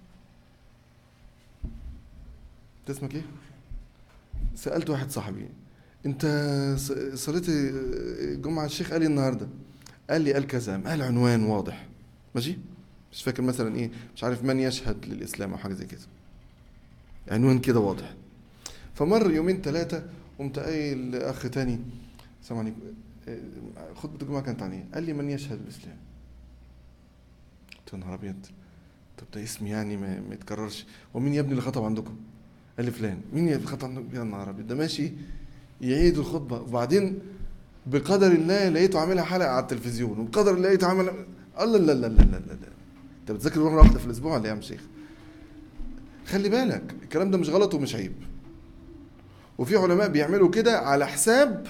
انت اسمك ايه؟ سالت واحد صاحبي انت ص- صليت الجمعه الشيخ قال لي النهارده قال لي قال كذا قال عنوان واضح ماشي؟ مش فاكر مثلا ايه مش عارف من يشهد للاسلام او حاجه زي كده عنوان كده واضح فمر يومين ثلاثه قمت قايل لاخ تاني السلام عليكم آه، خطبه الجمعه كانت عن ايه؟ قال لي من يشهد الاسلام قلت له يا نهار ابيض طب ده اسم يعني ما, ما يتكررش ومين يا ابني اللي خطب عندكم؟ قال لي فلان مين اللي خطب عندكم؟ يا نهار ابيض ده ماشي يعيد الخطبه وبعدين بقدر الله لقيته عاملها حلقه على التلفزيون وبقدر الله لقيته عامل الله لا لا لا لا لا لا انت بتذاكر مره واحده في الاسبوع ولا ايه يا عم شيخ؟ خلي بالك الكلام ده مش غلط ومش عيب وفي علماء بيعملوا كده على حساب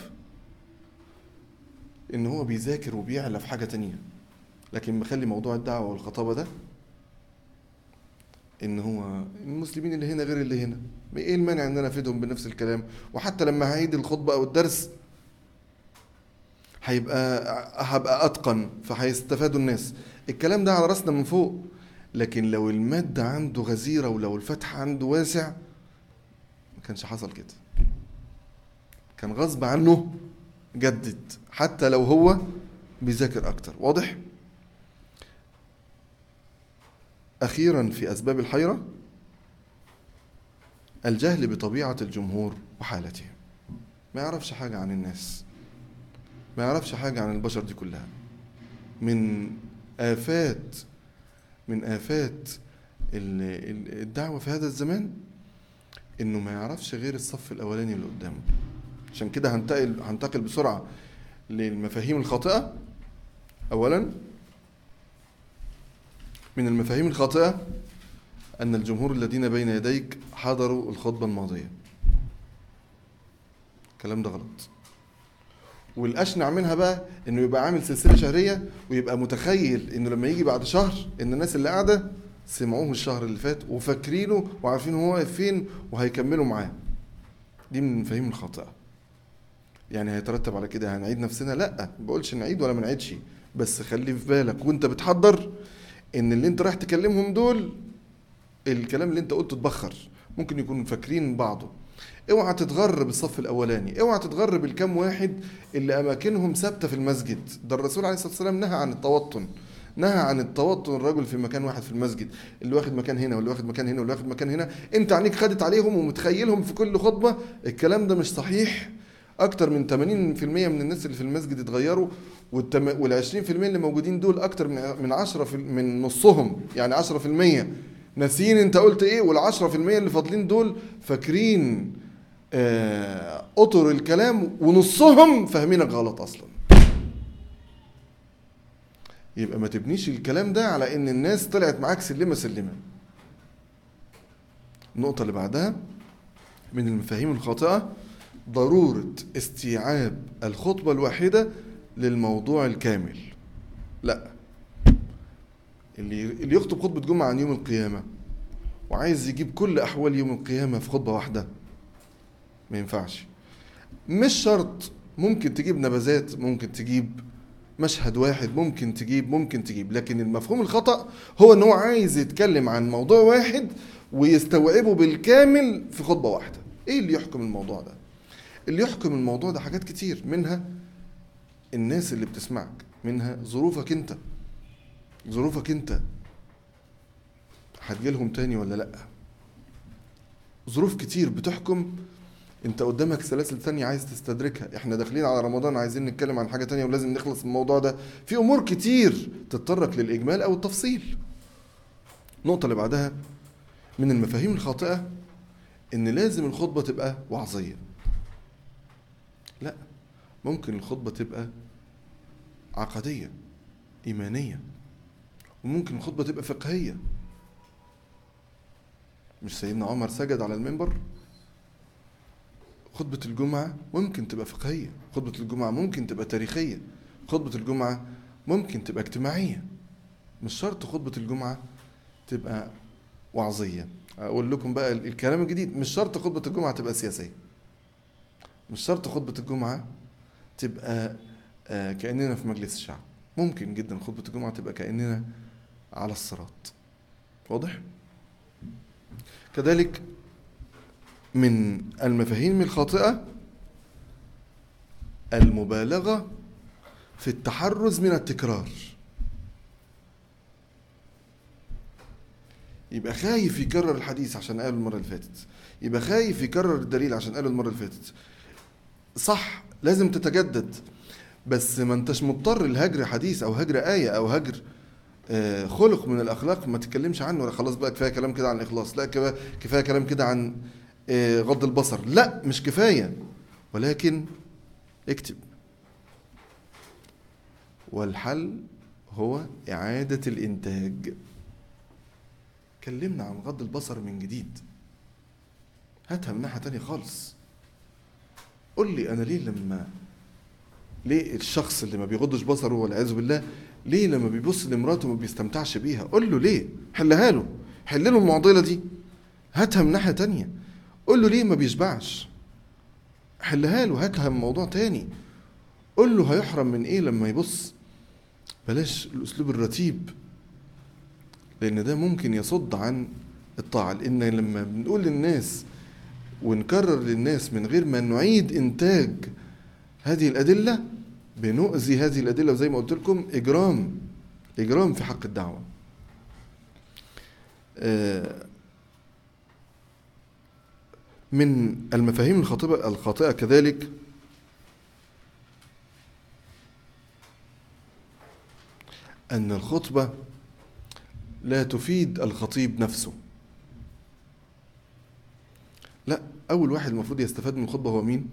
ان هو بيذاكر وبيعلى في حاجه تانية لكن مخلي موضوع الدعوه والخطابه ده ان هو المسلمين اللي هنا غير اللي هنا ايه المانع ان انا افيدهم بنفس الكلام وحتى لما هعيد الخطبه او الدرس هيبقى هبقى اتقن فهيستفادوا الناس الكلام ده على راسنا من فوق لكن لو الماده عنده غزيره ولو الفتح عنده واسع ما كانش حصل كده كان غصب عنه جدد حتى لو هو بيذاكر اكتر واضح اخيرا في اسباب الحيره الجهل بطبيعه الجمهور وحالتهم ما يعرفش حاجه عن الناس ما يعرفش حاجه عن البشر دي كلها من آفات من آفات ال- ال- الدعوة في هذا الزمان إنه ما يعرفش غير الصف الأولاني اللي قدامه عشان كده هنتقل هنتقل بسرعة للمفاهيم الخاطئة أولا من المفاهيم الخاطئة أن الجمهور الذين بين يديك حضروا الخطبة الماضية الكلام ده غلط والاشنع منها بقى انه يبقى عامل سلسله شهريه ويبقى متخيل انه لما يجي بعد شهر ان الناس اللي قاعده سمعوه الشهر اللي فات وفاكرينه وعارفين هو واقف فين وهيكملوا معاه دي من المفاهيم الخاطئه يعني هيترتب على كده هنعيد نفسنا لا ما بقولش نعيد ولا ما نعيدش بس خلي في بالك وانت بتحضر ان اللي انت رايح تكلمهم دول الكلام اللي انت قلته اتبخر ممكن يكونوا فاكرين بعضه اوعى تتغر بالصف الاولاني اوعى تتغر بالكم واحد اللي اماكنهم ثابته في المسجد ده الرسول عليه الصلاه والسلام نهى عن التوطن نهى عن التوطن الرجل في مكان واحد في المسجد اللي واخد مكان هنا واللي واخد مكان هنا واللي واخد مكان هنا انت عينيك خدت عليهم ومتخيلهم في كل خطبه الكلام ده مش صحيح اكتر من 80% من الناس اللي في المسجد اتغيروا والتم... وال 20% اللي موجودين دول اكتر من من 10 في... من نصهم يعني 10% ناسيين انت قلت ايه وال 10% اللي فاضلين دول فاكرين آه، اطر الكلام ونصهم فاهمينك غلط اصلا يبقى ما تبنيش الكلام ده على ان الناس طلعت معاك سلمه سلمه النقطه اللي بعدها من المفاهيم الخاطئه ضروره استيعاب الخطبه الواحده للموضوع الكامل لا اللي اللي يخطب خطبه جمعه عن يوم القيامه وعايز يجيب كل احوال يوم القيامه في خطبه واحده ما ينفعش مش شرط ممكن تجيب نبذات ممكن تجيب مشهد واحد ممكن تجيب ممكن تجيب لكن المفهوم الخطأ هو ان هو عايز يتكلم عن موضوع واحد ويستوعبه بالكامل في خطبة واحدة ايه اللي يحكم الموضوع ده اللي يحكم الموضوع ده حاجات كتير منها الناس اللي بتسمعك منها ظروفك انت ظروفك انت هتجيلهم تاني ولا لا ظروف كتير بتحكم انت قدامك سلاسل تانية عايز تستدركها احنا داخلين على رمضان عايزين نتكلم عن حاجة تانية ولازم نخلص من الموضوع ده في امور كتير تتطرق للاجمال او التفصيل النقطة اللي بعدها من المفاهيم الخاطئة ان لازم الخطبة تبقى وعظية لا ممكن الخطبة تبقى عقدية إيمانية وممكن الخطبة تبقى فقهية مش سيدنا عمر سجد على المنبر خطبة الجمعة ممكن تبقى فقهية خطبة الجمعة ممكن تبقى تاريخية خطبة الجمعة ممكن تبقى اجتماعية مش شرط خطبة الجمعة تبقى وعظية أقول لكم بقى الكلام الجديد مش شرط خطبة الجمعة تبقى سياسية مش شرط خطبة الجمعة تبقى آه، كأننا في مجلس الشعب ممكن جدا خطبة الجمعة تبقى كأننا على الصراط واضح؟ كذلك من المفاهيم الخاطئة المبالغة في التحرز من التكرار يبقى خايف يكرر الحديث عشان قاله المرة اللي فاتت يبقى خايف يكرر الدليل عشان قاله المرة اللي فاتت صح لازم تتجدد بس ما انتش مضطر لهجر حديث او هجر آية او هجر آه، خلق من الاخلاق ما تتكلمش عنه ولا خلاص بقى كفايه كلام كده عن الاخلاص لا كفايه كفايه كلام كده عن آه، غض البصر لا مش كفايه ولكن اكتب والحل هو اعاده الانتاج كلمنا عن غض البصر من جديد هاتها من ناحيه تانية خالص قول لي انا ليه لما ليه الشخص اللي ما بيغضش بصره والعياذ بالله ليه لما بيبص لمراته ما بيستمتعش بيها قول له ليه حلها له حل له المعضله دي هاتها من ناحيه تانية قول له ليه ما بيشبعش حلها له هاتها من موضوع تاني قول له هيحرم من ايه لما يبص بلاش الاسلوب الرتيب لان ده ممكن يصد عن الطاعه لان لما بنقول للناس ونكرر للناس من غير ما نعيد انتاج هذه الادله بنؤذي هذه الادله وزي ما قلت لكم اجرام اجرام في حق الدعوه آه، من المفاهيم الخاطئه الخاطئه كذلك ان الخطبه لا تفيد الخطيب نفسه لا اول واحد المفروض يستفاد من الخطبه هو مين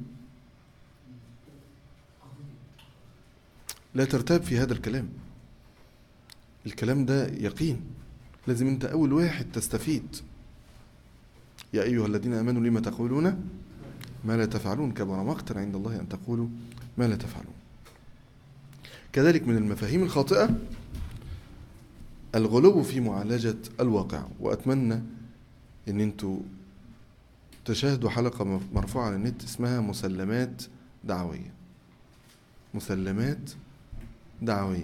لا ترتاب في هذا الكلام الكلام ده يقين لازم انت اول واحد تستفيد يا ايها الذين امنوا لما تقولون ما لا تفعلون كبر مقتا عند الله ان تقولوا ما لا تفعلون كذلك من المفاهيم الخاطئه الغلو في معالجه الواقع واتمنى ان انتوا تشاهدوا حلقه مرفوعه على النت اسمها مسلمات دعويه مسلمات دعوية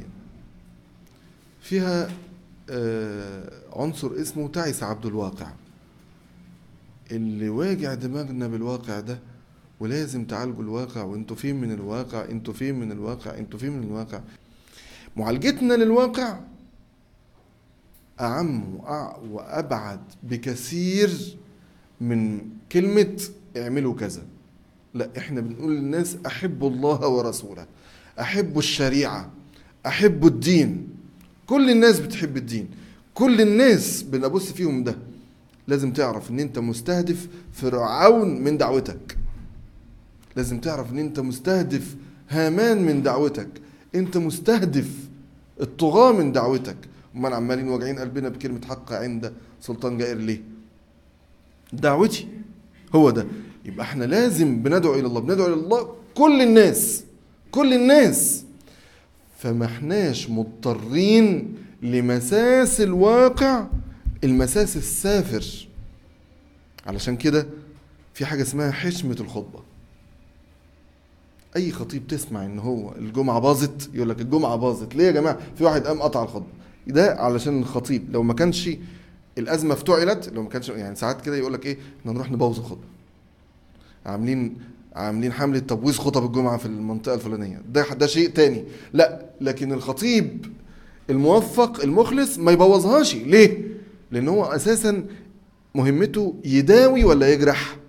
فيها آه، عنصر اسمه تعس عبد الواقع اللي واجع دماغنا بالواقع ده ولازم تعالجوا الواقع وانتوا فين من الواقع انتوا فين من الواقع انتوا فين من الواقع معالجتنا للواقع أعم وأع- وأبعد بكثير من كلمة اعملوا كذا لا احنا بنقول للناس أحبوا الله ورسوله أحبوا الشريعة أحبوا الدين كل الناس بتحب الدين كل الناس بنبص فيهم ده لازم تعرف ان انت مستهدف فرعون من دعوتك لازم تعرف ان انت مستهدف هامان من دعوتك انت مستهدف الطغاة من دعوتك امال عمالين واجعين قلبنا بكلمة حق عند سلطان جائر ليه دعوتي هو ده يبقى احنا لازم بندعو الى الله بندعو الى الله كل الناس كل الناس فما احناش مضطرين لمساس الواقع المساس السافر علشان كده في حاجة اسمها حشمة الخطبة أي خطيب تسمع إن هو الجمعة باظت يقول لك الجمعة باظت ليه يا جماعة في واحد قام قطع الخطبة ده علشان الخطيب لو ما كانش الأزمة افتعلت لو ما كانش يعني ساعات كده يقول لك إيه إحنا نروح نبوظ الخطبة عاملين عاملين حملة تبويظ خطب الجمعة في المنطقة الفلانية ده ده شيء تاني لا لكن الخطيب الموفق المخلص ما يبوظهاش ليه لان هو اساسا مهمته يداوي ولا يجرح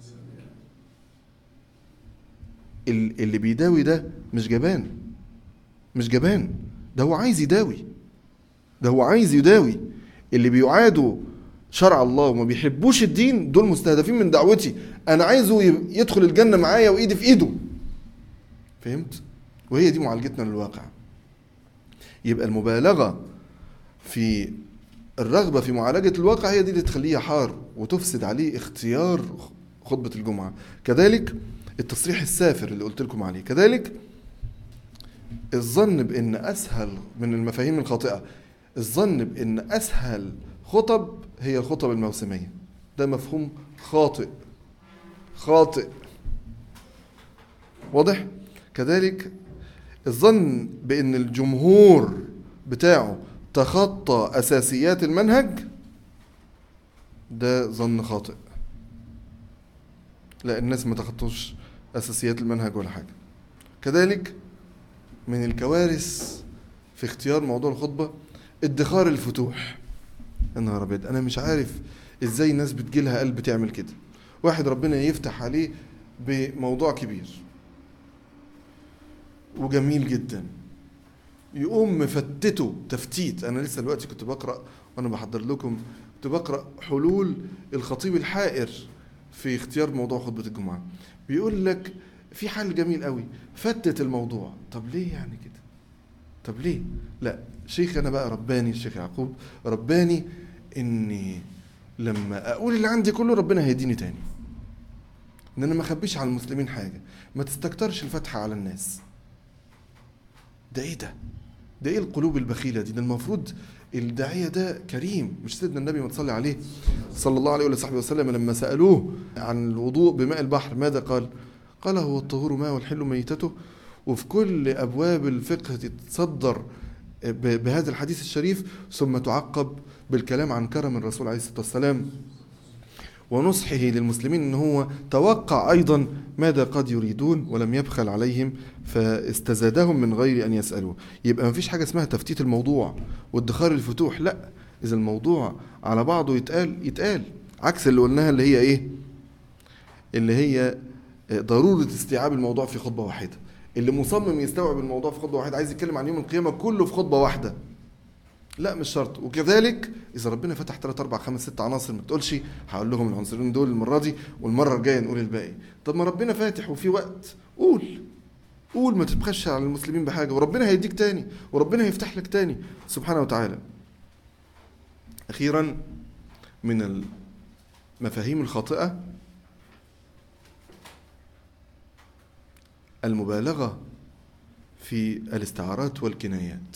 ال- اللي بيداوي ده مش جبان مش جبان ده هو عايز يداوي ده هو عايز يداوي اللي بيعادوا شرع الله وما بيحبوش الدين دول مستهدفين من دعوتي انا عايزه ي- يدخل الجنه معايا وايدي في ايده فهمت وهي دي معالجتنا للواقع يبقى المبالغه في الرغبة في معالجة الواقع هي دي اللي تخليه حار وتفسد عليه اختيار خطبة الجمعة كذلك التصريح السافر اللي قلت لكم عليه كذلك الظن بأن أسهل من المفاهيم الخاطئة الظن بأن أسهل خطب هي الخطب الموسمية ده مفهوم خاطئ خاطئ واضح كذلك الظن بأن الجمهور بتاعه تخطى أساسيات المنهج ده ظن خاطئ لا الناس ما تخطوش أساسيات المنهج ولا حاجة كذلك من الكوارث في اختيار موضوع الخطبة ادخار الفتوح يا نهار أبيض أنا مش عارف إزاي الناس بتجيلها قلب تعمل كده واحد ربنا يفتح عليه بموضوع كبير وجميل جدا يقوم مفتته تفتيت انا لسه دلوقتي كنت بقرا وانا بحضر لكم كنت بقرا حلول الخطيب الحائر في اختيار موضوع خطبه الجمعه بيقول لك في حل جميل قوي فتت الموضوع طب ليه يعني كده طب ليه لا شيخ انا بقى رباني الشيخ يعقوب رباني اني لما اقول اللي عندي كله ربنا هيديني تاني ان انا ما اخبيش على المسلمين حاجه ما تستكترش الفتحه على الناس ده ايه ده ده ايه القلوب البخيله دي ده المفروض الداعيه ده كريم مش سيدنا النبي ما تصلي عليه صلى الله عليه وصحبه وسلم لما سالوه عن الوضوء بماء البحر ماذا قال قال هو الطهور ماء والحل ميتته وفي كل ابواب الفقه تتصدر بهذا الحديث الشريف ثم تعقب بالكلام عن كرم الرسول عليه الصلاه والسلام ونصحه للمسلمين ان هو توقع ايضا ماذا قد يريدون ولم يبخل عليهم فاستزادهم من غير ان يسالوه يبقى ما فيش حاجه اسمها تفتيت الموضوع وادخار الفتوح لا اذا الموضوع على بعضه يتقال يتقال عكس اللي قلناها اللي هي ايه اللي هي ضروره استيعاب الموضوع في خطبه واحده اللي مصمم يستوعب الموضوع في خطبه واحده عايز يتكلم عن يوم القيامه كله في خطبه واحده لا مش شرط وكذلك اذا ربنا فتح 3 4 5 6 عناصر ما تقولش هقول لهم العنصرين دول المره دي والمره الجايه نقول الباقي طب ما ربنا فاتح وفي وقت قول قول ما تبخش على المسلمين بحاجه وربنا هيديك تاني وربنا هيفتح لك تاني سبحانه وتعالى اخيرا من المفاهيم الخاطئه المبالغه في الاستعارات والكنايات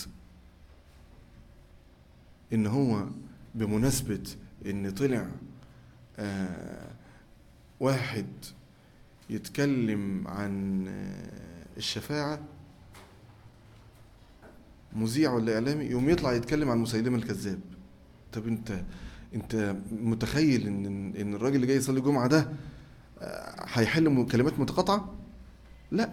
ان هو بمناسبة ان طلع آه واحد يتكلم عن آه الشفاعة مذيع ولا اعلامي يوم يطلع يتكلم عن مسيلمة الكذاب طب انت انت متخيل ان ان الراجل اللي جاي يصلي الجمعة ده هيحل كلمات متقاطعة؟ لا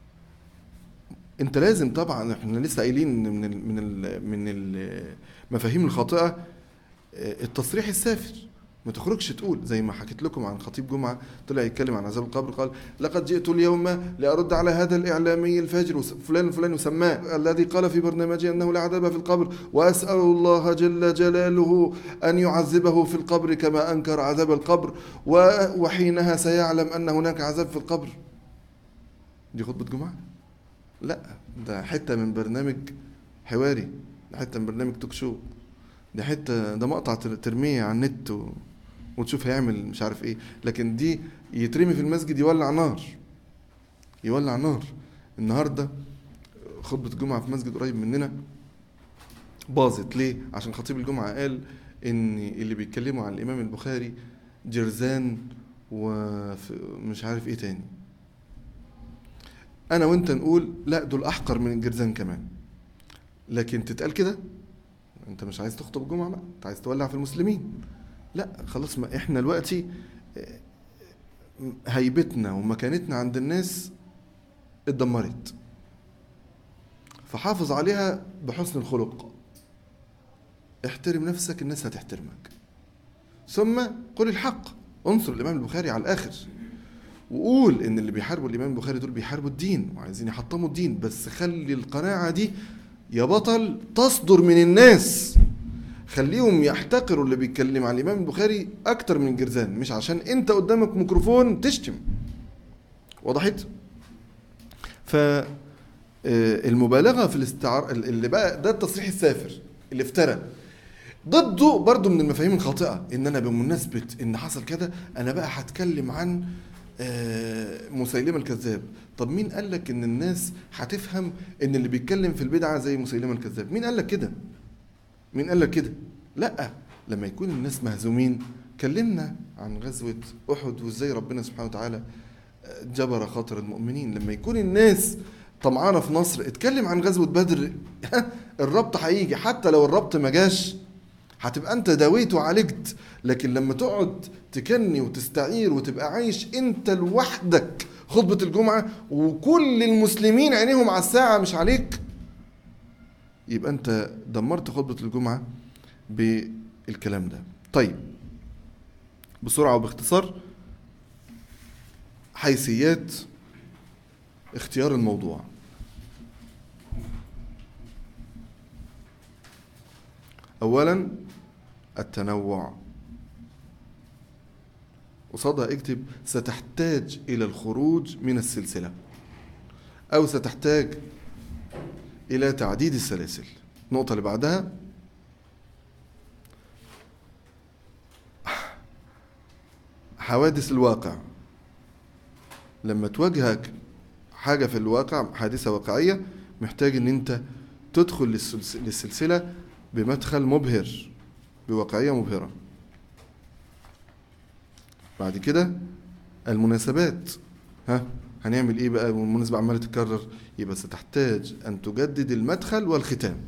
انت لازم طبعا احنا لسه قايلين من ال من ال من المفاهيم الخاطئه التصريح السافر ما تخرجش تقول زي ما حكيت لكم عن خطيب جمعه طلع يتكلم عن عذاب القبر قال لقد جئت اليوم لارد على هذا الاعلامي الفاجر فلان فلان وسماه الذي قال في برنامجه انه لا عذاب في القبر واسال الله جل جلاله ان يعذبه في القبر كما انكر عذاب القبر وحينها سيعلم ان هناك عذاب في القبر دي خطبه جمعه لا ده حته من برنامج حواري ده حته من برنامج توك شو دي حته ده مقطع ترميه على النت و... وتشوف هيعمل مش عارف ايه لكن دي يترمي في المسجد يولع نار يولع نار النهارده خطبه الجمعه في مسجد قريب مننا باظت ليه عشان خطيب الجمعه قال ان اللي بيتكلموا عن الامام البخاري جرزان ومش عارف ايه تاني انا وانت نقول لا دول احقر من الجرزان كمان لكن تتقال كده انت مش عايز تخطب الجمعه بقى انت عايز تولع في المسلمين لا خلاص ما احنا دلوقتي هيبتنا ومكانتنا عند الناس اتدمرت فحافظ عليها بحسن الخلق احترم نفسك الناس هتحترمك ثم قل الحق انصر الامام البخاري على الاخر وقول ان اللي بيحاربوا الامام البخاري دول بيحاربوا الدين وعايزين يحطموا الدين بس خلي القناعه دي يا بطل تصدر من الناس خليهم يحتقروا اللي بيتكلم عن الامام البخاري اكتر من جرزان مش عشان انت قدامك ميكروفون تشتم وضحت ف المبالغه في الاستعار اللي بقى ده التصريح السافر اللي افترى ضده برضو من المفاهيم الخاطئه ان انا بمناسبه ان حصل كده انا بقى هتكلم عن آه، مسيلمه الكذاب طب مين قال لك ان الناس هتفهم ان اللي بيتكلم في البدعه زي مسيلمه الكذاب مين قال لك كده مين قال لك كده لا لما يكون الناس مهزومين كلمنا عن غزوه احد وازاي ربنا سبحانه وتعالى آه، جبر خاطر المؤمنين لما يكون الناس طمعانه في نصر اتكلم عن غزوه بدر الربط هيجي حتى لو الربط ما جاش هتبقى انت داويت وعالجت لكن لما تقعد تكني وتستعير وتبقى عايش انت لوحدك خطبة الجمعة وكل المسلمين عينيهم على الساعة مش عليك يبقى انت دمرت خطبة الجمعة بالكلام ده طيب بسرعة وباختصار حيثيات اختيار الموضوع اولا التنوع قصادها اكتب ستحتاج الى الخروج من السلسله او ستحتاج الى تعديد السلاسل النقطه اللي بعدها حوادث الواقع لما تواجهك حاجه في الواقع حادثه واقعيه محتاج ان انت تدخل للسلس- للسلسله بمدخل مبهر بواقعيه مبهره بعد كده المناسبات ها هنعمل ايه بقى والمناسبه عماله تتكرر يبقى ستحتاج ان تجدد المدخل والختام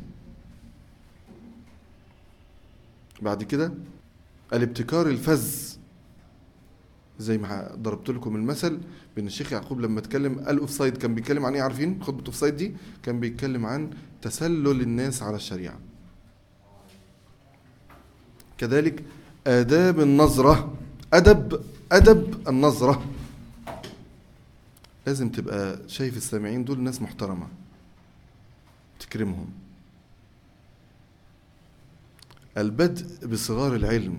بعد كده الابتكار الفذ زي ما ضربت لكم المثل بان الشيخ يعقوب لما اتكلم الاوف سايد كان بيتكلم عن ايه عارفين خطبه اوف سايد دي كان بيتكلم عن تسلل الناس على الشريعه كذلك آداب النظرة أدب أدب النظرة لازم تبقى شايف السامعين دول ناس محترمة تكرمهم البدء بصغار العلم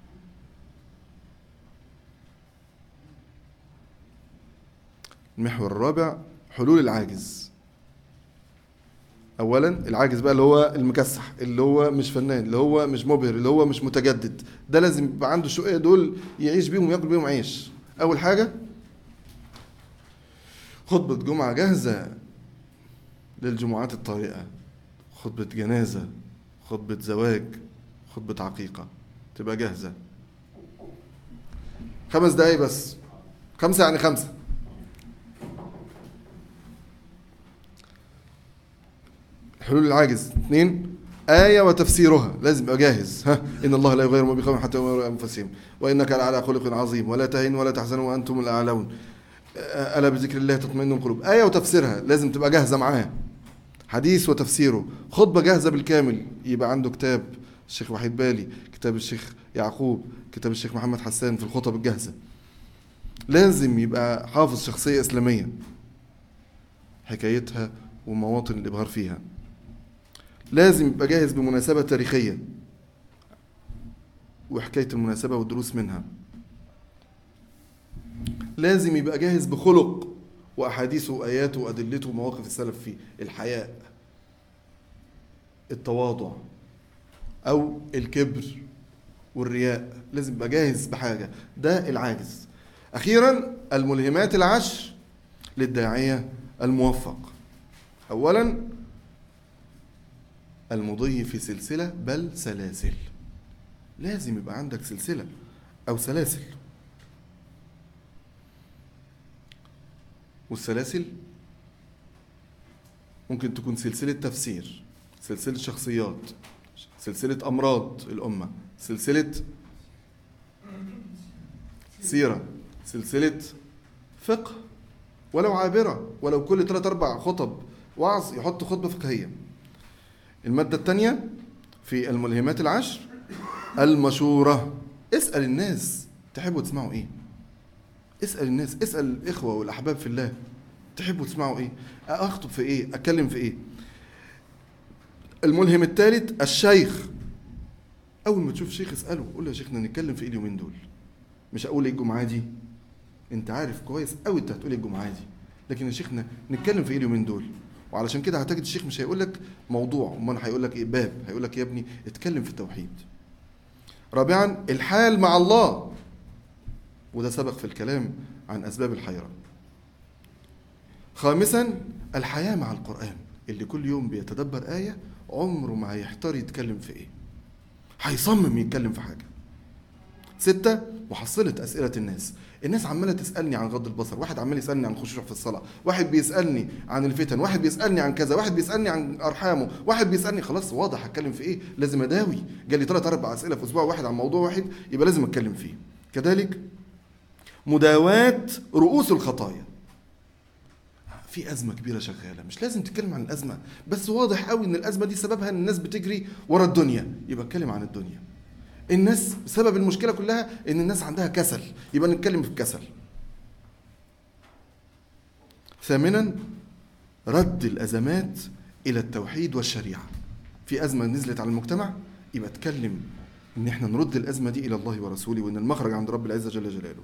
المحور الرابع حلول العاجز اولا العاجز بقى اللي هو المكسح اللي هو مش فنان اللي هو مش مبهر اللي هو مش متجدد ده لازم يبقى عنده شويه دول يعيش بيهم وياكل بيهم عيش اول حاجه خطبه جمعه جاهزه للجمعات الطارئه خطبه جنازه خطبه زواج خطبه عقيقه تبقى جاهزه خمس دقايق بس خمسه يعني خمسه حلول العاجز اثنين آية وتفسيرها لازم يبقى جاهز ها إن الله لا يغير ما بقوم حتى يغيروا أنفسهم وإنك لعلى خلق عظيم ولا تهنوا ولا تحزنوا وأنتم الأعلون آه، ألا بذكر الله تطمئن القلوب آية وتفسيرها لازم تبقى جاهزة معاه حديث وتفسيره خطبة جاهزة بالكامل يبقى عنده كتاب الشيخ وحيد بالي كتاب الشيخ يعقوب كتاب الشيخ محمد حسان في الخطب الجاهزة لازم يبقى حافظ شخصية إسلامية حكايتها ومواطن الإبهار فيها لازم يبقى جاهز بمناسبة تاريخية وحكاية المناسبة والدروس منها لازم يبقى جاهز بخلق وأحاديثه وآياته وأدلته ومواقف السلف فيه الحياء التواضع أو الكبر والرياء لازم يبقى جاهز بحاجة ده العاجز أخيرا الملهمات العشر للداعية الموفق أولا المضي في سلسلة بل سلاسل لازم يبقى عندك سلسلة أو سلاسل والسلاسل ممكن تكون سلسلة تفسير سلسلة شخصيات سلسلة أمراض الأمة سلسلة سيرة سلسلة فقه ولو عابرة ولو كل ثلاث أربع خطب وعظ يحط خطبة فقهية المادة الثانية في الملهمات العشر المشورة اسأل الناس تحبوا تسمعوا ايه اسأل الناس اسأل الإخوة والأحباب في الله تحبوا تسمعوا ايه أخطب في ايه أتكلم في ايه الملهم الثالث الشيخ أول ما تشوف شيخ اسأله قول له يا شيخنا نتكلم في ايه اليومين دول مش أقول ايه الجمعة دي انت عارف كويس قوي انت هتقول ايه الجمعة دي لكن يا شيخنا نتكلم في ايه اليومين دول وعلشان كده هتجد الشيخ مش هيقول لك موضوع امال هيقول لك ايه باب هيقول لك يا ابني اتكلم في التوحيد رابعا الحال مع الله وده سبق في الكلام عن اسباب الحيره خامسا الحياه مع القران اللي كل يوم بيتدبر ايه عمره ما هيحتار يتكلم في ايه هيصمم يتكلم في حاجه ستة محصلة أسئلة الناس الناس عمالة تسألني عن غض البصر واحد عمال يسألني عن الخشوع في الصلاة واحد بيسألني عن الفتن واحد بيسألني عن كذا واحد بيسألني عن أرحامه واحد بيسألني خلاص واضح هتكلم في إيه لازم أداوي جالي ثلاث أربع أسئلة في أسبوع واحد عن موضوع واحد يبقى لازم أتكلم فيه كذلك مداواة رؤوس الخطايا في أزمة كبيرة شغالة مش لازم تتكلم عن الأزمة بس واضح قوي إن الأزمة دي سببها إن الناس بتجري ورا الدنيا يبقى اتكلم عن الدنيا الناس سبب المشكله كلها ان الناس عندها كسل يبقى نتكلم في الكسل ثامنا رد الازمات الى التوحيد والشريعه في ازمه نزلت على المجتمع يبقى اتكلم ان احنا نرد الازمه دي الى الله ورسوله وان المخرج عند رب العزه جل جلاله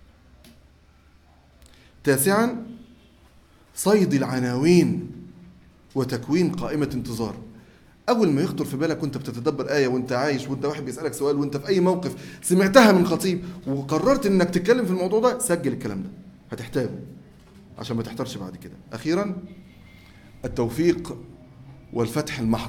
تاسعا صيد العناوين وتكوين قائمه انتظار اول ما يخطر في بالك وانت بتتدبر ايه وانت عايش وانت واحد بيسالك سؤال وانت في اي موقف سمعتها من خطيب وقررت انك تتكلم في الموضوع ده سجل الكلام ده هتحتاجه عشان ما تحتارش بعد كده اخيرا التوفيق والفتح المحض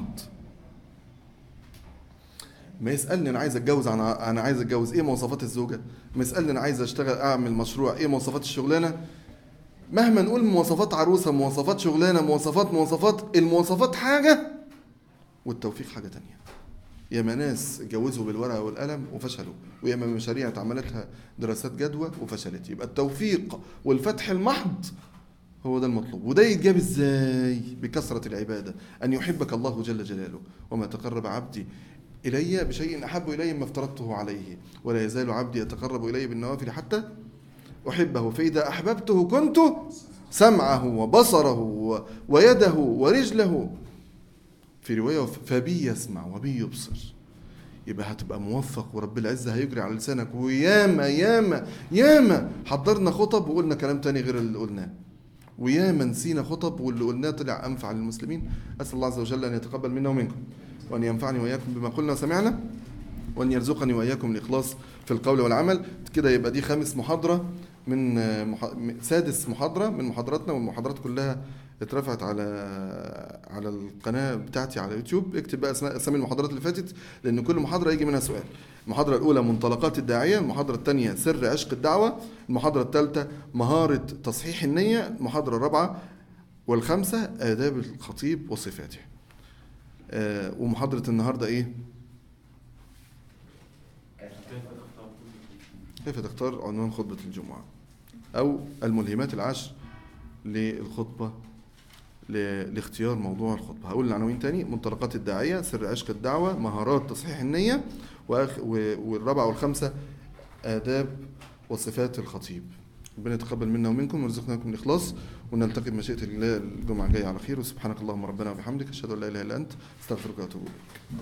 ما يسالني انا عايز اتجوز انا انا عايز اتجوز ايه مواصفات الزوجه ما يسالني انا عايز اشتغل اعمل مشروع ايه مواصفات الشغلانه مهما نقول مواصفات عروسه مواصفات شغلانه مواصفات مواصفات المواصفات حاجه والتوفيق حاجة تانية ياما ناس اتجوزوا بالورقة والقلم وفشلوا وياما مشاريع اتعملتها دراسات جدوى وفشلت يبقى التوفيق والفتح المحض هو ده المطلوب وده يتجاب ازاي بكثرة العبادة أن يحبك الله جل جلاله وما تقرب عبدي إلي بشيء أحب إلي ما افترضته عليه ولا يزال عبدي يتقرب إلي بالنوافل حتى أحبه فإذا أحببته كنت سمعه وبصره ويده ورجله في روايه فبي يسمع وبي يبصر يبقى هتبقى موفق ورب العزه هيجري على لسانك وياما ياما ياما حضرنا خطب وقلنا كلام تاني غير اللي قلناه وياما نسينا خطب واللي قلناه طلع انفع للمسلمين اسال الله عز وجل ان يتقبل منا ومنكم وان ينفعني واياكم بما قلنا وسمعنا وان يرزقني واياكم الاخلاص في القول والعمل كده يبقى دي خامس محاضره من مح... سادس محاضره من محاضراتنا والمحاضرات كلها اترفعت على على القناه بتاعتي على يوتيوب اكتب بقى اسماء اسامي المحاضرات اللي فاتت لان كل محاضره يجي منها سؤال المحاضره الاولى منطلقات الداعيه المحاضره الثانيه سر عشق الدعوه المحاضره الثالثه مهاره تصحيح النيه المحاضره الرابعه والخامسه آداب الخطيب وصفاته آه ومحاضرة النهاردة إيه؟ كيف تختار عنوان خطبة الجمعة أو الملهمات العشر للخطبة ل- لاختيار موضوع الخطبة هقول العناوين تاني منطلقات الداعية سر عشق الدعوة مهارات تصحيح النية وآخ- و- والرابعة والخامسة آداب وصفات الخطيب ربنا يتقبل منا ومنكم ويرزقنا لكم الإخلاص ونلتقي بمشيئة الله الجمعة الجاية على خير وسبحانك اللهم ربنا وبحمدك أشهد أن لا إله إلا أنت أستغفرك وأتوب إليك